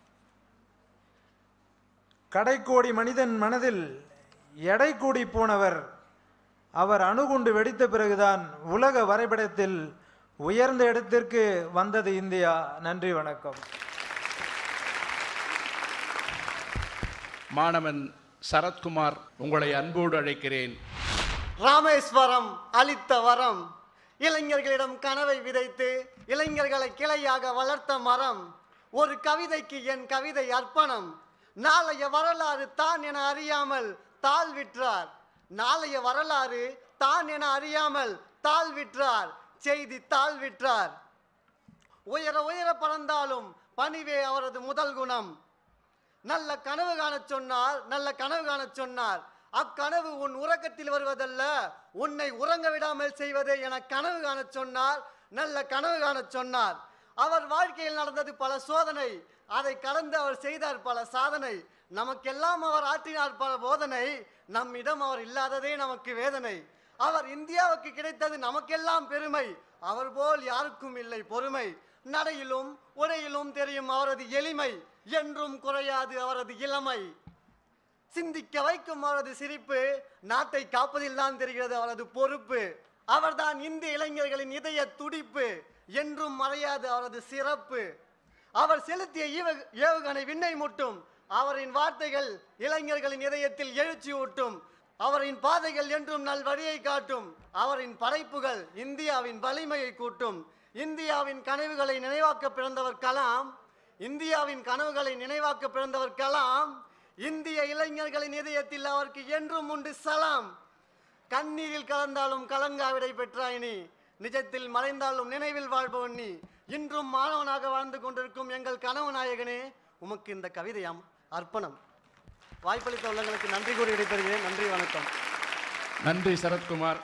கடைக்கோடி மனிதன் மனதில் எடை கூடி போனவர் அவர் அணுகுண்டு வெடித்த பிறகுதான் உலக வரைபடத்தில் உயர்ந்த இடத்திற்கு வந்தது இந்தியா நன்றி வணக்கம் மாணவன் சரத்குமார் உங்களை அன்போடு அழைக்கிறேன் ராமேஸ்வரம் அளித்த வரம் இளைஞர்களிடம் கனவை விதைத்து இளைஞர்களை கிளையாக வளர்த்த மரம் ஒரு கவிதைக்கு என் கவிதை அர்ப்பணம் நாளைய வரலாறு தான் என அறியாமல் தாழ் விற்றார் நாளைய வரலாறு தான் என அறியாமல் தாழ் விற்றார் செய்தி தாழ் விற்றார் உயர உயர பறந்தாலும் பணிவே அவரது முதல் குணம் நல்ல கனவு காணச் சொன்னார் நல்ல கனவு காணச் சொன்னார் அக்கனவு உன் உறக்கத்தில் வருவதல்ல உன்னை உறங்க விடாமல் செய்வதே என கனவு காணச் சொன்னார் நல்ல கனவு காணச் சொன்னார் அவர் வாழ்க்கையில் நடந்தது பல சோதனை அதை கடந்து அவர் செய்தார் பல சாதனை நமக்கெல்லாம் அவர் ஆற்றினார் பல போதனை நம்மிடம் அவர் இல்லாததே நமக்கு வேதனை அவர் இந்தியாவுக்கு கிடைத்தது நமக்கெல்லாம் பெருமை அவர் போல் யாருக்கும் இல்லை பொறுமை நடையிலும் உடையிலும் தெரியும் அவரது எளிமை என்றும் குறையாது அவரது இளமை சிந்திக்க வைக்கும் அவரது சிரிப்பு நாட்டை காப்பதில் தான் தெரிகிறது அவரது பொறுப்பு அவர்தான் இந்திய இளைஞர்களின் இதய துடிப்பு என்றும் மறையாது அவரது சிறப்பு அவர் செலுத்திய ஈவ- ஏவுகணை விண்ணை முட்டும் அவரின் வார்த்தைகள் இளைஞர்களின் இதயத்தில் எழுச்சி ஊட்டும் அவரின் பாதைகள் என்றும் நல்வழியை காட்டும் அவரின் படைப்புகள் இந்தியாவின் வலிமையை கூட்டும் இந்தியாவின் கனவுகளை நினைவாக்க பிறந்தவர் கலாம் இந்தியாவின் கனவுகளை நினைவாக்க பிறந்தவர் கலாம் இந்திய இளைஞர்களின் இதயத்தில் அவருக்கு என்றும் உண்டு சலாம் கண்ணீரில் கலந்தாலும் கலங்காவிடை பெற்றாய் நீ நிஜத்தில் மறைந்தாலும் நினைவில் வாழ்பவன் நீ இன்றும் மாணவனாக வாழ்ந்து கொண்டிருக்கும் எங்கள் கனவு நாயகனே உமக்கு இந்த கவிதையாம் அர்ப்பணம் வாய்ப்பளித்த உள்ளங்களுக்கு நன்றி கூறி விடைபெறுகிறேன் நன்றி வணக்கம் நன்றி சரத்குமார்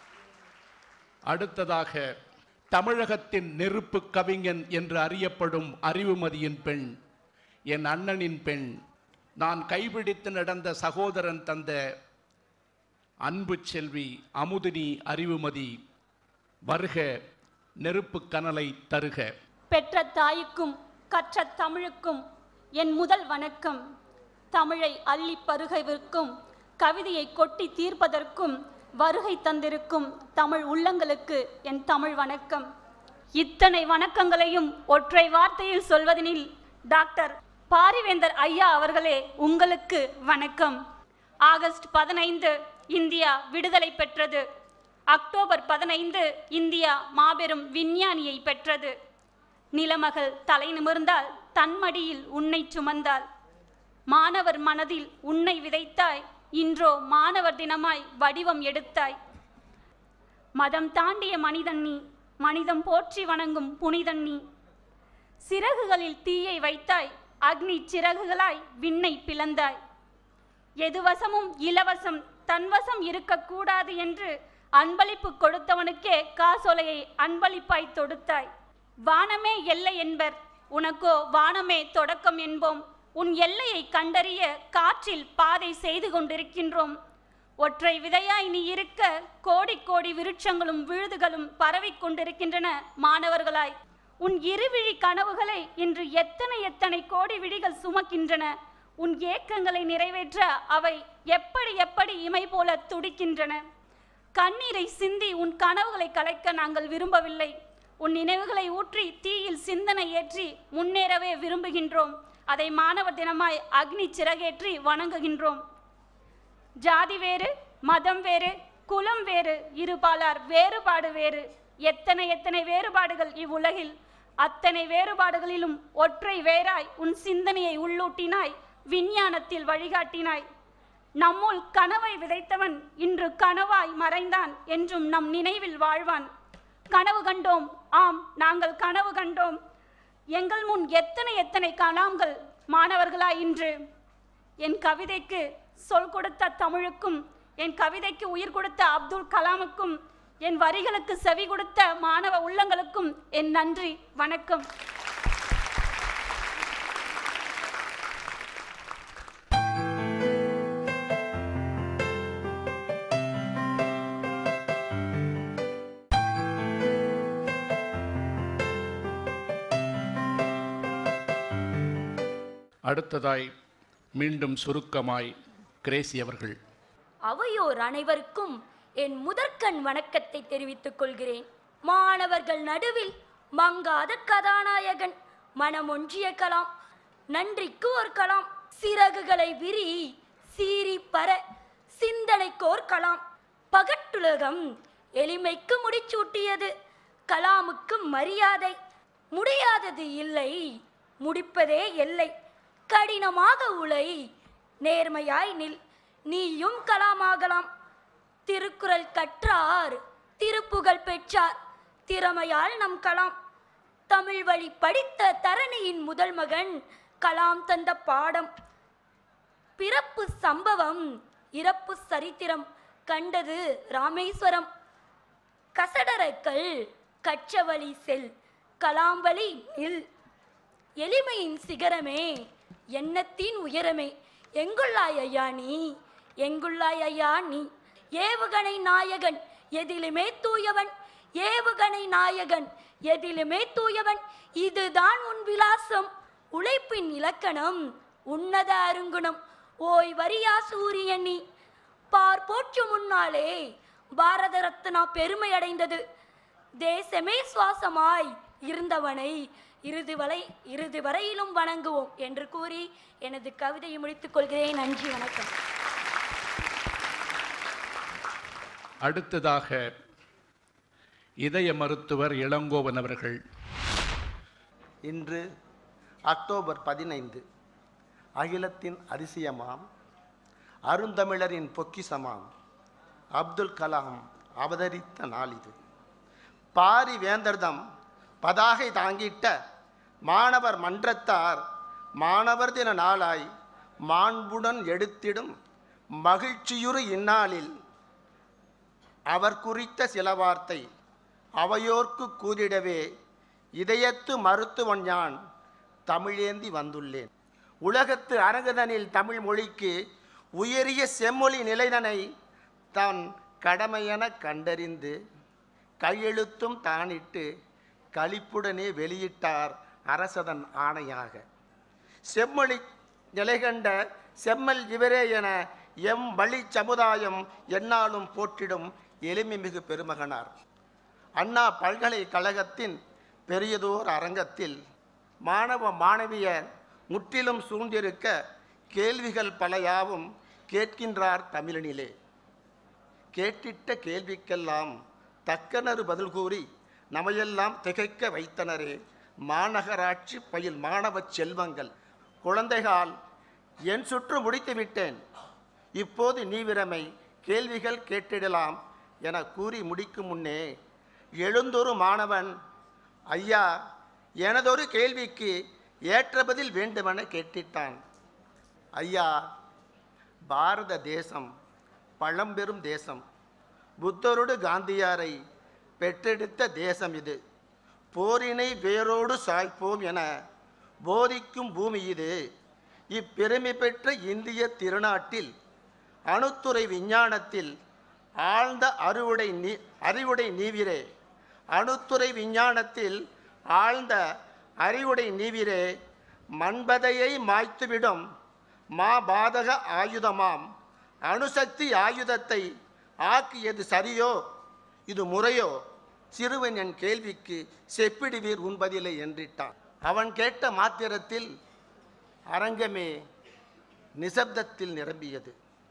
அடுத்ததாக தமிழகத்தின் நெருப்பு கவிஞன் என்று அறியப்படும் அறிவுமதியின் பெண் என் அண்ணனின் பெண் நான் கைபிடித்து நடந்த சகோதரன் தந்த அன்பு செல்வி அமுதினி அறிவுமதி வருக நெருப்பு கனலை தருக பெற்ற தாய்க்கும் கற்ற தமிழுக்கும் என் முதல் வணக்கம் தமிழை அள்ளி பருகவிற்கும் கவிதையை கொட்டி தீர்ப்பதற்கும் வருகை தந்திருக்கும் தமிழ் உள்ளங்களுக்கு என் தமிழ் வணக்கம் இத்தனை வணக்கங்களையும் ஒற்றை வார்த்தையில் சொல்வதனில் டாக்டர் பாரிவேந்தர் ஐயா அவர்களே உங்களுக்கு வணக்கம் ஆகஸ்ட் பதினைந்து இந்தியா விடுதலை பெற்றது அக்டோபர் பதினைந்து இந்தியா மாபெரும் விஞ்ஞானியை பெற்றது நிலமகள் தலை நிமிர்ந்தால் தன்மடியில் உன்னை சுமந்தாள் மாணவர் மனதில் உன்னை விதைத்தாய் இன்றோ மாணவர் தினமாய் வடிவம் எடுத்தாய் மதம் தாண்டிய மனிதன் நீ மனிதம் போற்றி வணங்கும் புனிதன் நீ சிறகுகளில் தீயை வைத்தாய் அக்னி சிறகுகளாய் விண்ணை பிளந்தாய் எதுவசமும் இலவசம் தன்வசம் இருக்கக்கூடாது என்று அன்பளிப்பு கொடுத்தவனுக்கே காசோலையை அன்பளிப்பாய் தொடுத்தாய் வானமே எல்லை என்பர் உனக்கோ வானமே தொடக்கம் என்போம் உன் எல்லையை கண்டறிய காற்றில் பாதை செய்து கொண்டிருக்கின்றோம் ஒற்றை விதையாய் நீ இருக்க கோடி கோடி விருட்சங்களும் விழுதுகளும் பரவிக் கொண்டிருக்கின்றன மாணவர்களாய் உன் இருவிழி கனவுகளை இன்று எத்தனை எத்தனை கோடி விழிகள் சுமக்கின்றன உன் ஏக்கங்களை நிறைவேற்ற அவை எப்படி எப்படி இமை போல துடிக்கின்றன கண்ணீரை சிந்தி உன் கனவுகளை கலைக்க நாங்கள் விரும்பவில்லை உன் நினைவுகளை ஊற்றி தீயில் சிந்தனை ஏற்றி முன்னேறவே விரும்புகின்றோம் அதை மாணவர் தினமாய் அக்னி சிறகேற்றி வணங்குகின்றோம் ஜாதி வேறு மதம் வேறு குலம் வேறு இருபாலார் வேறுபாடு வேறு எத்தனை எத்தனை வேறுபாடுகள் இவ்வுலகில் அத்தனை வேறுபாடுகளிலும் ஒற்றை வேறாய் உன் சிந்தனையை உள்ளூட்டினாய் விஞ்ஞானத்தில் வழிகாட்டினாய் நம்முள் கனவை விதைத்தவன் இன்று கனவாய் மறைந்தான் என்றும் நம் நினைவில் வாழ்வான் கனவு கண்டோம் ஆம் நாங்கள் கனவு கண்டோம் எங்கள் முன் எத்தனை எத்தனை கலாம்கள் மாணவர்களாய் இன்று என் கவிதைக்கு சொல் கொடுத்த தமிழுக்கும் என் கவிதைக்கு உயிர் கொடுத்த அப்துல் கலாமுக்கும் என் வரிகளுக்கு செவி கொடுத்த மாணவ உள்ளங்களுக்கும் என் நன்றி வணக்கம் அடுத்ததாய் மீண்டும் சுருக்கமாய் கிரேசி அவர்கள் அவையோர் அனைவருக்கும் என் முதற்கண் வணக்கத்தை தெரிவித்துக் கொள்கிறேன் மாணவர்கள் நடுவில் மங்காத கதாநாயகன் மனமொன்றிய கலாம் நன்றிக்கு ஒரு கலாம் சிறகுகளை விரி சீறி பர சிந்தனைக்கோர் கலாம் பகட்டுலகம் எளிமைக்கு முடிச்சூட்டியது கலாமுக்கு மரியாதை முடியாதது இல்லை முடிப்பதே எல்லை கடினமாக உழை நேர்மையாய் நில் நீயும் கலாமாகலாம் திருக்குறள் கற்றார் திருப்புகழ் பெற்றார் திறமையால் நம் கலாம் தமிழ் வழி படித்த தரணியின் முதல் மகன் கலாம் தந்த பாடம் பிறப்பு சம்பவம் இறப்பு சரித்திரம் கண்டது ராமேஸ்வரம் கசடரக்கள் கற்றவழி செல் கலாம் வழி நில் எளிமையின் சிகரமே எண்ணத்தின் உயரமே எங்குள்ளாய் ஐயா நீ எங்குள்ளாய் ஐயா நீ ஏவுகணை நாயகன் எதிலுமே தூயவன் ஏவுகணை நாயகன் எதிலுமே தூயவன் இதுதான் உன் விலாசம் உழைப்பின் இலக்கணம் உன்னத அருங்குணம் ஓய் வரியா சூரியன் நீ பார் போற்று முன்னாலே பாரத ரத்னா பெருமை அடைந்தது தேசமே சுவாசமாய் இருந்தவனை இறுதி வரை இறுதி வரையிலும் வணங்குவோம் என்று கூறி எனது கவிதையை முடித்துக் கொள்கிறேன் நன்றி வணக்கம் அடுத்ததாக இதய மருத்துவர் இளங்கோவன் அவர்கள் இன்று அக்டோபர் பதினைந்து அகிலத்தின் அதிசயமாம் அருந்தமிழரின் பொக்கிசமாம் அப்துல் கலாம் அவதரித்த நாள் இது பாரி வேந்தர்தம் பதாகை தாங்கிட்ட மாணவர் மன்றத்தார் மாணவர் தின நாளாய் மாண்புடன் எடுத்திடும் மகிழ்ச்சியுறு இந்நாளில் அவர் குறித்த சில வார்த்தை அவையோர்க்கு கூறிடவே இதயத்து மருத்துவன் யான் தமிழேந்தி வந்துள்ளேன் உலகத்து அரங்குதனில் தமிழ் மொழிக்கு உயரிய செம்மொழி நிலைதனை தன் கடமையென கண்டறிந்து கையெழுத்தும் தானிட்டு களிப்புடனே வெளியிட்டார் அரசதன் ஆணையாக செம்மொழி நிலைகண்ட செம்மல் இவரே என எம் வழி சமுதாயம் எந்நாளும் போற்றிடும் எளிமைமிகு பெருமகனார் அண்ணா பல்கலைக்கழகத்தின் பெரியதோர் அரங்கத்தில் மாணவ மாணவியர் முற்றிலும் சூழ்ந்திருக்க கேள்விகள் பலையாவும் கேட்கின்றார் தமிழனிலே கேட்டிட்ட கேள்விக்கெல்லாம் தக்கனரு பதில் கூறி நமையெல்லாம் திகைக்க வைத்தனரே மாநகராட்சி பயில் மாணவ செல்வங்கள் குழந்தைகால் என் சுற்று முடித்து விட்டேன் இப்போது நீவிரமை கேள்விகள் கேட்டிடலாம் என கூறி முடிக்கும் முன்னே எழுந்தொரு மாணவன் ஐயா எனதொரு கேள்விக்கு ஏற்ற பதில் வேண்டுமென கேட்டிட்டான் ஐயா பாரத தேசம் பழம்பெரும் தேசம் புத்தரோடு காந்தியாரை பெற்றெடுத்த தேசம் இது போரினை வேரோடு சாய்ப்போம் என போதிக்கும் பூமி இது இப்பெருமை பெற்ற இந்திய திருநாட்டில் அணுத்துறை விஞ்ஞானத்தில் ஆழ்ந்த அறுவடை நீ அறிவுடை நீவிரே அணுத்துறை விஞ்ஞானத்தில் ஆழ்ந்த அறிவுடை நீவிரே மண்பதையை மாய்த்துவிடும் மாபாதக ஆயுதமாம் அணுசக்தி ஆயுதத்தை ஆக்கியது சரியோ இது முறையோ சிறுவன் என் கேள்விக்கு செப்பிடுவீர் உண்பதில்லை என்றிட்டான் அவன் கேட்ட மாத்திரத்தில் அரங்கமே நிசப்தத்தில் நிரம்பியது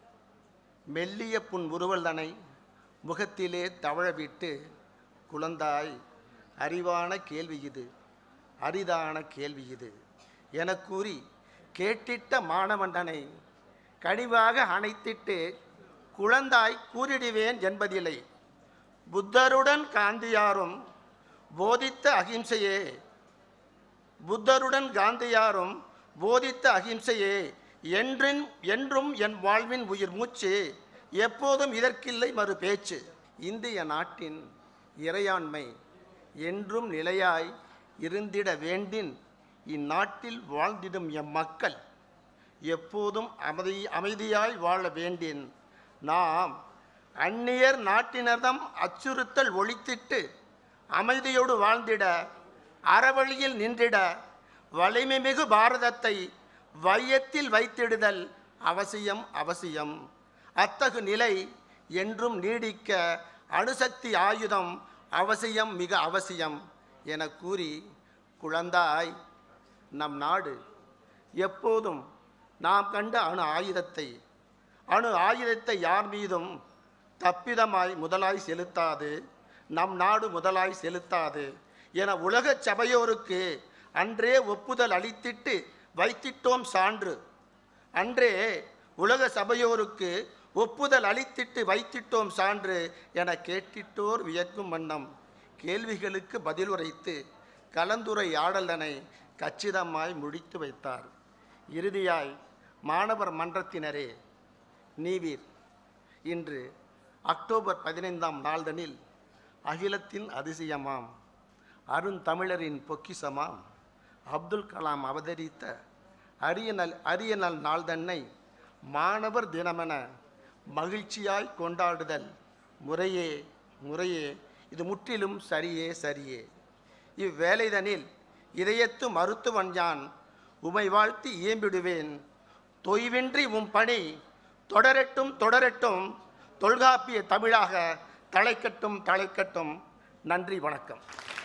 மெல்லிய புன் உருவல்தனை முகத்திலே தவழவிட்டு குழந்தாய் அறிவான கேள்வி இது அரிதான கேள்வி இது என கூறி கேட்டிட்ட மாணவண்டனை கனிவாக அணைத்திட்டு குழந்தாய் கூறிடுவேன் என்பதில்லை புத்தருடன் காந்தியாரும் போதித்த அகிம்சையே புத்தருடன் காந்தியாரும் போதித்த அகிம்சையே என்றின் என்றும் என் வாழ்வின் உயிர் மூச்சு எப்போதும் இதற்கில்லை மறு பேச்சு இந்திய நாட்டின் இறையாண்மை என்றும் நிலையாய் இருந்திட வேண்டின் இந்நாட்டில் வாழ்ந்திடும் எம் மக்கள் எப்போதும் அமைதி அமைதியாய் வாழ வேண்டின் நாம் அந்நியர் நாட்டினர்தம் அச்சுறுத்தல் ஒழித்திட்டு அமைதியோடு வாழ்ந்திட அறவழியில் நின்றிட வலிமைமிகு பாரதத்தை வையத்தில் வைத்திடுதல் அவசியம் அவசியம் அத்தகு நிலை என்றும் நீடிக்க அணுசக்தி ஆயுதம் அவசியம் மிக அவசியம் என கூறி குழந்தாய் நம் நாடு எப்போதும் நாம் கண்ட அணு ஆயுதத்தை அணு ஆயுதத்தை யார் மீதும் தப்பிதமாய் முதலாய் செலுத்தாது நம் நாடு முதலாய் செலுத்தாது என உலகச் சபையோருக்கு அன்றே ஒப்புதல் அளித்திட்டு வைத்திட்டோம் சான்று அன்றே உலக சபையோருக்கு ஒப்புதல் அளித்திட்டு வைத்திட்டோம் சான்று என கேட்டிட்டோர் வியக்கும் வண்ணம் கேள்விகளுக்கு பதில் உரைத்து கலந்துரையாடலனை கச்சிதமாய் முடித்து வைத்தார் இறுதியாய் மாணவர் மன்றத்தினரே நீவீர் இன்று அக்டோபர் பதினைந்தாம் நாள்தனில் அகிலத்தின் அதிசயமாம் அருந்தமிழரின் பொக்கிசமாம் அப்துல் கலாம் அவதரித்த அரிய நல் அரிய நல் நாள்தன்னை மாணவர் தினமென மகிழ்ச்சியாய் கொண்டாடுதல் முறையே முறையே இது முற்றிலும் சரியே சரியே இவ்வேளைதனில் இதயத்து மருத்துவன் யான் உமை வாழ்த்தி இயம்பிடுவேன் தொய்வின்றி உம் பணி தொடரட்டும் தொடரட்டும் தொல்காப்பிய தமிழாக தலைக்கட்டும் தலைக்கட்டும் நன்றி வணக்கம்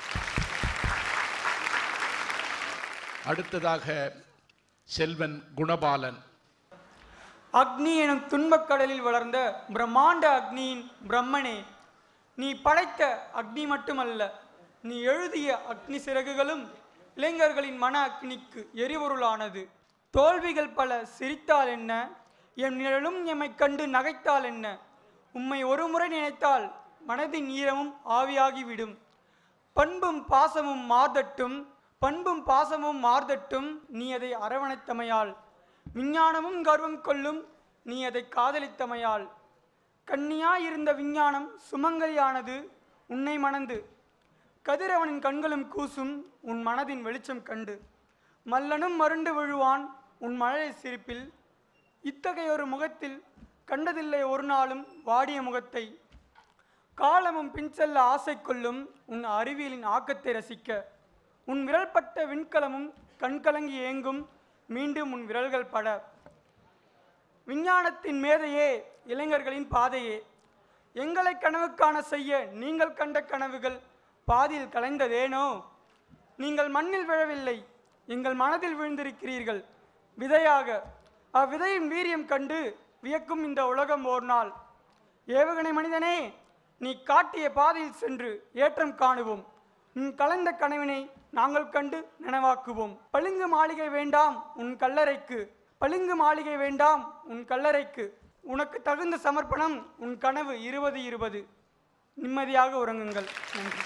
அடுத்ததாக செல்வன் குணபாலன் அக்னி எனும் துன்பக்கடலில் வளர்ந்த பிரம்மாண்ட அக்னியின் பிரம்மனே நீ படைத்த அக்னி மட்டுமல்ல நீ எழுதிய அக்னி சிறகுகளும் இளைஞர்களின் மன அக்னிக்கு எரிபொருளானது தோல்விகள் பல சிரித்தால் என்ன எம் நிழலும் எம்மைக் கண்டு நகைத்தால் என்ன உம்மை ஒரு முறை நினைத்தால் மனதின் ஈரமும் ஆவியாகிவிடும் பண்பும் பாசமும் மார்தட்டும் பண்பும் பாசமும் மார்தட்டும் நீ அதை அரவணைத்தமையால் விஞ்ஞானமும் கர்வம் கொள்ளும் நீ அதை காதலித்தமையால் கண்ணியாயிருந்த விஞ்ஞானம் சுமங்கலியானது உன்னை மணந்து கதிரவனின் கண்களும் கூசும் உன் மனதின் வெளிச்சம் கண்டு மல்லனும் மருண்டு விழுவான் உன் மழலை சிரிப்பில் இத்தகையொரு முகத்தில் கண்டதில்லை ஒரு நாளும் வாடிய முகத்தை காலமும் பின்செல்ல ஆசை கொள்ளும் உன் அறிவியலின் ஆக்கத்தை ரசிக்க உன் விரல்பட்ட விண்கலமும் கண்கலங்கி ஏங்கும் மீண்டும் உன் விரல்கள் பட விஞ்ஞானத்தின் மேதையே இளைஞர்களின் பாதையே எங்களை கனவு காண செய்ய நீங்கள் கண்ட கனவுகள் பாதியில் கலைந்ததேனோ நீங்கள் மண்ணில் விழவில்லை எங்கள் மனதில் விழுந்திருக்கிறீர்கள் விதையாக அவ்விதையின் வீரியம் கண்டு வியக்கும் இந்த உலகம் ஓர் நாள் ஏவுகணை மனிதனே நீ காட்டிய பாதையில் சென்று ஏற்றம் காணுவோம் உன் கலந்த கனவினை நாங்கள் கண்டு நனவாக்குவோம் பளிங்கு மாளிகை வேண்டாம் உன் கல்லறைக்கு பளிங்கு மாளிகை வேண்டாம் உன் கல்லறைக்கு உனக்கு தகுந்த சமர்ப்பணம் உன் கனவு இருபது இருபது நிம்மதியாக உறங்குங்கள் நன்றி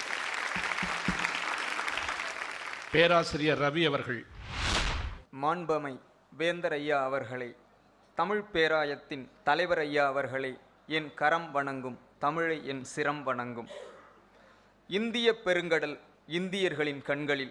பேராசிரியர் ரவி அவர்கள் மாண்பமை வேந்தர் ஐயா அவர்களே தமிழ் பேராயத்தின் தலைவர் ஐயா அவர்களே என் கரம் வணங்கும் தமிழை என் சிரம் வணங்கும் இந்திய பெருங்கடல் இந்தியர்களின் கண்களில்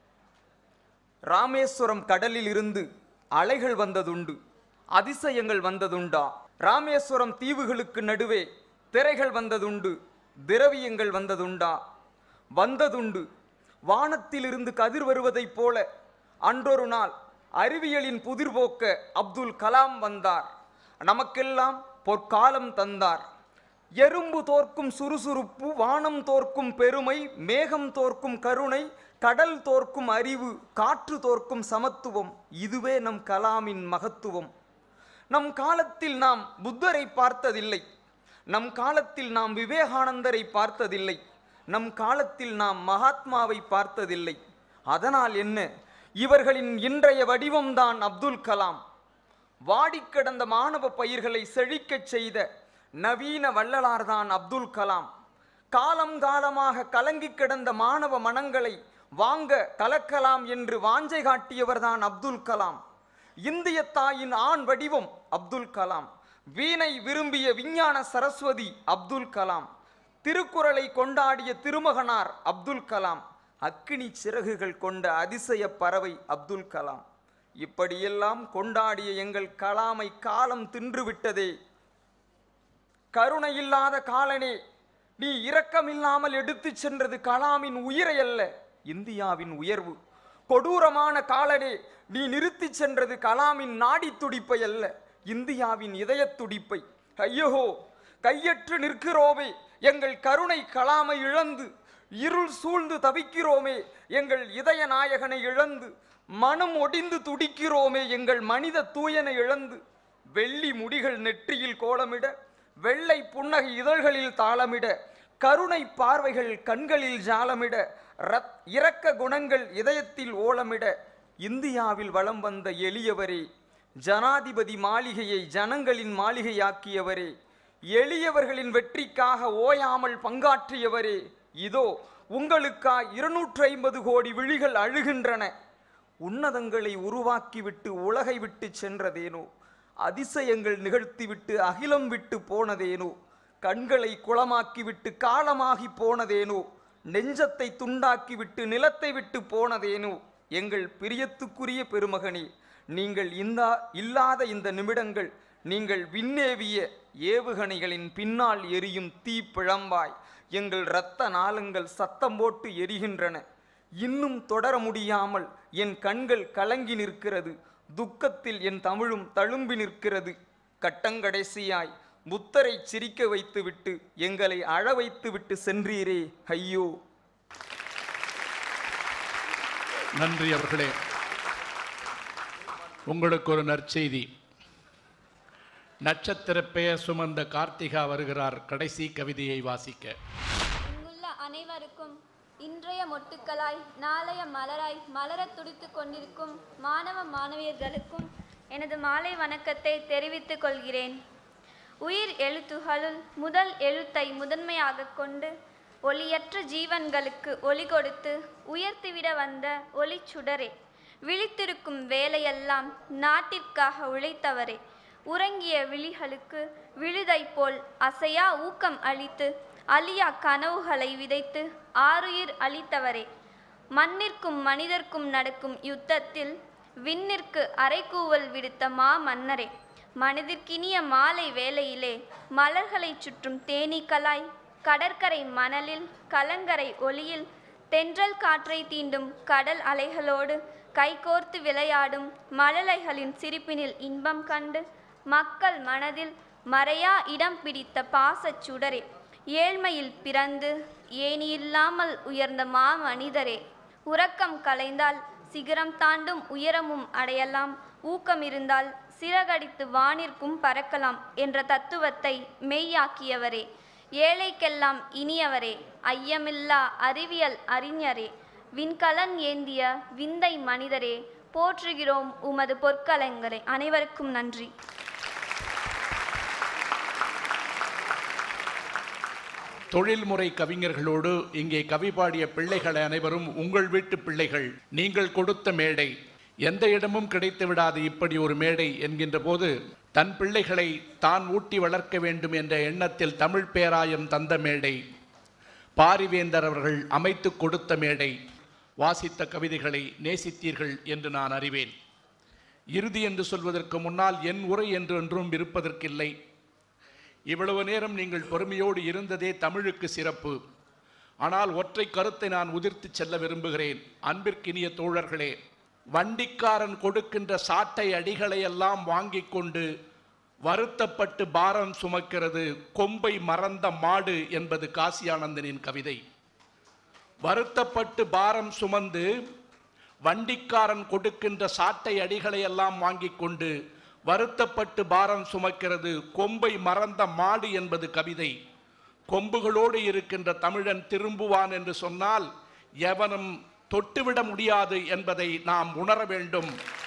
ராமேஸ்வரம் கடலில் இருந்து அலைகள் வந்ததுண்டு அதிசயங்கள் வந்ததுண்டா ராமேஸ்வரம் தீவுகளுக்கு நடுவே திரைகள் வந்ததுண்டு திரவியங்கள் வந்ததுண்டா வந்ததுண்டு வானத்திலிருந்து கதிர் வருவதைப் போல அன்றொரு நாள் அறிவியலின் புதிர் போக்க அப்துல் கலாம் வந்தார் நமக்கெல்லாம் பொற்காலம் தந்தார் எறும்பு தோற்கும் சுறுசுறுப்பு வானம் தோற்கும் பெருமை மேகம் தோற்கும் கருணை கடல் தோற்கும் அறிவு காற்று தோற்கும் சமத்துவம் இதுவே நம் கலாமின் மகத்துவம் நம் காலத்தில் நாம் புத்தரை பார்த்ததில்லை நம் காலத்தில் நாம் விவேகானந்தரை பார்த்ததில்லை நம் காலத்தில் நாம் மகாத்மாவை பார்த்ததில்லை அதனால் என்ன இவர்களின் இன்றைய வடிவம்தான் அப்துல் கலாம் வாடிக் கிடந்த மாணவ பயிர்களை செழிக்கச் செய்த நவீன வள்ளலார்தான் அப்துல் கலாம் காலம் காலமாக கலங்கி கிடந்த மாணவ மனங்களை வாங்க கலக்கலாம் என்று வாஞ்சை காட்டியவர்தான் அப்துல் கலாம் இந்திய தாயின் ஆண் வடிவம் அப்துல் கலாம் வீணை விரும்பிய விஞ்ஞான சரஸ்வதி அப்துல் கலாம் திருக்குறளை கொண்டாடிய திருமகனார் அப்துல் கலாம் அக்கினி சிறகுகள் கொண்ட அதிசய பறவை அப்துல் கலாம் இப்படியெல்லாம் கொண்டாடிய எங்கள் கலாமை காலம் தின்றுவிட்டதே கருணையில்லாத காலனே நீ இரக்கமில்லாமல் எடுத்துச் சென்றது கலாமின் உயிரை அல்ல இந்தியாவின் உயர்வு கொடூரமான காலனே நீ நிறுத்திச் சென்றது கலாமின் நாடி துடிப்பை அல்ல இந்தியாவின் இதயத் துடிப்பை ஐயோ கையற்று நிற்கிறோமே எங்கள் கருணை கலாமை இழந்து இருள் சூழ்ந்து தவிக்கிறோமே எங்கள் இதய நாயகனை இழந்து மனம் ஒடிந்து துடிக்கிறோமே எங்கள் மனித தூயனை இழந்து வெள்ளி முடிகள் நெற்றியில் கோலமிட வெள்ளை புன்னகை இதழ்களில் தாளமிட கருணை பார்வைகள் கண்களில் ஜாலமிட ரத் இரக்க குணங்கள் இதயத்தில் ஓலமிட இந்தியாவில் வலம் வந்த எளியவரே ஜனாதிபதி மாளிகையை ஜனங்களின் மாளிகையாக்கியவரே எளியவர்களின் வெற்றிக்காக ஓயாமல் பங்காற்றியவரே இதோ உங்களுக்கா இருநூற்றி ஐம்பது கோடி விழிகள் அழுகின்றன உன்னதங்களை உருவாக்கிவிட்டு உலகை விட்டு சென்றதேனோ அதிசயங்கள் நிகழ்த்திவிட்டு அகிலம் விட்டு போனதேனோ கண்களை குளமாக்கிவிட்டு காலமாகி போனதேனோ நெஞ்சத்தை துண்டாக்கிவிட்டு நிலத்தை விட்டு போனதேனோ எங்கள் பிரியத்துக்குரிய பெருமகனே நீங்கள் இந்தா இல்லாத இந்த நிமிடங்கள் நீங்கள் விண்ணேவிய ஏவுகணைகளின் பின்னால் எரியும் தீ பிழம்பாய் எங்கள் இரத்த நாளங்கள் சத்தம் போட்டு எரிகின்றன இன்னும் தொடர முடியாமல் என் கண்கள் கலங்கி நிற்கிறது துக்கத்தில் என் தமிழும் தழும்பி நிற்கிறது கட்டங்கடைசியாய் புத்தரை சிரிக்க வைத்துவிட்டு எங்களை அழ வைத்துவிட்டு சென்றீரே ஐயோ நன்றி அவர்களே உங்களுக்கு ஒரு நற்செய்தி நட்சத்திர பெயர் சுமந்த கார்த்திகா வருகிறார் கடைசி கவிதையை வாசிக்க இங்குள்ள அனைவருக்கும் இன்றைய மொட்டுக்களாய் நாளைய மலராய் மலரத் துடித்துக் கொண்டிருக்கும் மாணவ மாணவியர்களுக்கும் எனது மாலை வணக்கத்தை தெரிவித்துக் கொள்கிறேன் உயிர் எழுத்துகளுள் முதல் எழுத்தை முதன்மையாகக் கொண்டு ஒளியற்ற ஜீவன்களுக்கு ஒளி கொடுத்து உயர்த்திவிட வந்த ஒளிச்சுடரே விழித்திருக்கும் வேலையெல்லாம் நாட்டிற்காக உழைத்தவரே உறங்கிய விழிகளுக்கு விழுதை போல் அசையா ஊக்கம் அளித்து அழியா கனவுகளை விதைத்து ஆருயிர் அளித்தவரே மண்ணிற்கும் மனிதர்க்கும் நடக்கும் யுத்தத்தில் விண்ணிற்கு அரைக்கூவல் விடுத்த மா மன்னரே மனதிற்கினிய மாலை வேளையிலே மலர்களைச் சுற்றும் தேனீக்களாய் கடற்கரை மணலில் கலங்கரை ஒளியில் தென்றல் காற்றை தீண்டும் கடல் அலைகளோடு கைகோர்த்து விளையாடும் மழலைகளின் சிரிப்பினில் இன்பம் கண்டு மக்கள் மனதில் மறையா இடம் பிடித்த பாசச் சுடரே ஏழ்மையில் பிறந்து ஏணியில்லாமல் உயர்ந்த மா மனிதரே உறக்கம் கலைந்தால் சிகரம் தாண்டும் உயரமும் அடையலாம் ஊக்கம் இருந்தால் சிறகடித்து வானிற்கும் பறக்கலாம் என்ற தத்துவத்தை மெய்யாக்கியவரே ஏழைக்கெல்லாம் இனியவரே ஐயமில்லா அறிவியல் அறிஞரே விண்கலன் ஏந்திய விந்தை மனிதரே போற்றுகிறோம் உமது பொற்கலங்களை அனைவருக்கும் நன்றி தொழில்முறை கவிஞர்களோடு இங்கே கவி பாடிய பிள்ளைகள் அனைவரும் உங்கள் வீட்டு பிள்ளைகள் நீங்கள் கொடுத்த மேடை எந்த இடமும் கிடைத்து விடாது இப்படி ஒரு மேடை என்கின்ற போது தன் பிள்ளைகளை தான் ஊட்டி வளர்க்க வேண்டும் என்ற எண்ணத்தில் தமிழ் பேராயம் தந்த மேடை பாரிவேந்தர் அவர்கள் அமைத்து கொடுத்த மேடை வாசித்த கவிதைகளை நேசித்தீர்கள் என்று நான் அறிவேன் இறுதி என்று சொல்வதற்கு முன்னால் என் உரை என்று என்றும் இருப்பதற்கில்லை இவ்வளவு நேரம் நீங்கள் பொறுமையோடு இருந்ததே தமிழுக்கு சிறப்பு ஆனால் ஒற்றை கருத்தை நான் உதிர்த்து செல்ல விரும்புகிறேன் அன்பிற்கினிய தோழர்களே வண்டிக்காரன் கொடுக்கின்ற சாட்டை அடிகளை எல்லாம் வாங்கிக் கொண்டு வருத்தப்பட்டு பாரம் சுமக்கிறது கொம்பை மறந்த மாடு என்பது காசியானந்தனின் கவிதை வருத்தப்பட்டு பாரம் சுமந்து வண்டிக்காரன் கொடுக்கின்ற சாட்டை அடிகளை எல்லாம் வாங்கிக் கொண்டு வருத்தப்பட்டு பாரம் சுமக்கிறது கொம்பை மறந்த மாடு என்பது கவிதை கொம்புகளோடு இருக்கின்ற தமிழன் திரும்புவான் என்று சொன்னால் எவனும் தொட்டுவிட முடியாது என்பதை நாம் உணர வேண்டும்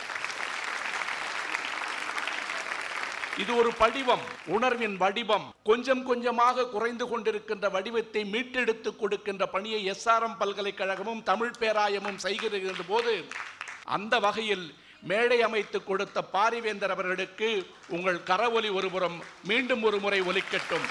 இது ஒரு படிவம் உணர்வின் வடிவம் கொஞ்சம் கொஞ்சமாக குறைந்து கொண்டிருக்கின்ற வடிவத்தை மீட்டெடுத்து கொடுக்கின்ற பணியை எஸ்ஆர்எம் பல்கலைக்கழகமும் தமிழ் பேராயமும் செய்கிற போது அந்த வகையில் மேடை அமைத்து கொடுத்த பாரிவேந்தர் அவர்களுக்கு உங்கள் கரவொலி ஒருபுறம் மீண்டும் ஒரு முறை ஒலிக்கட்டும்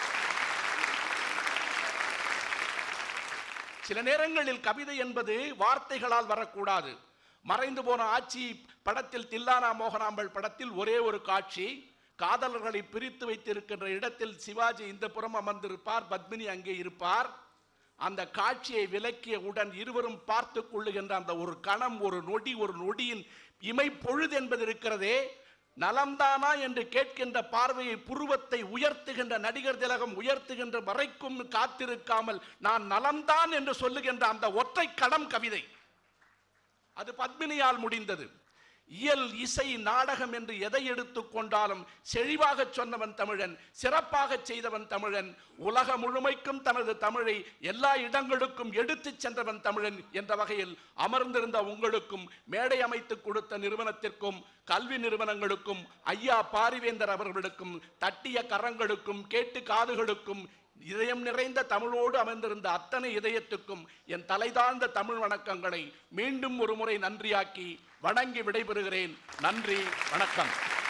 சில நேரங்களில் கவிதை என்பது வார்த்தைகளால் வரக்கூடாது மறைந்து போன ஆட்சி படத்தில் தில்லானா மோகனாம்பல் படத்தில் ஒரே ஒரு காட்சி காதலர்களை பிரித்து வைத்திருக்கின்ற இடத்தில் சிவாஜி இந்த புறம் அமர்ந்திருப்பார் பத்மினி அங்கே இருப்பார் அந்த காட்சியை விலக்கிய உடன் இருவரும் பார்த்து கொள்ளுகின்ற அந்த ஒரு கணம் ஒரு நொடி ஒரு நொடியின் இமை பொழுது என்பது இருக்கிறதே நலம்தானா என்று கேட்கின்ற பார்வையை புருவத்தை உயர்த்துகின்ற நடிகர் திலகம் உயர்த்துகின்ற வரைக்கும் காத்திருக்காமல் நான் நலம்தான் என்று சொல்லுகின்ற அந்த ஒற்றை கணம் கவிதை அது பத்மினியால் முடிந்தது இயல் இசை நாடகம் என்று எதை எடுத்துக்கொண்டாலும் செழிவாக சொன்னவன் தமிழன் சிறப்பாக செய்தவன் தமிழன் உலக முழுமைக்கும் தனது தமிழை எல்லா இடங்களுக்கும் எடுத்துச் சென்றவன் தமிழன் என்ற வகையில் அமர்ந்திருந்த உங்களுக்கும் மேடை அமைத்து கொடுத்த நிறுவனத்திற்கும் கல்வி நிறுவனங்களுக்கும் ஐயா பாரிவேந்தர் அவர்களுக்கும் தட்டிய கரங்களுக்கும் கேட்டு காதுகளுக்கும் இதயம் நிறைந்த தமிழோடு அமர்ந்திருந்த அத்தனை இதயத்துக்கும் என் தலைதாழ்ந்த தமிழ் வணக்கங்களை மீண்டும் ஒரு முறை நன்றியாக்கி வணங்கி விடைபெறுகிறேன் நன்றி வணக்கம்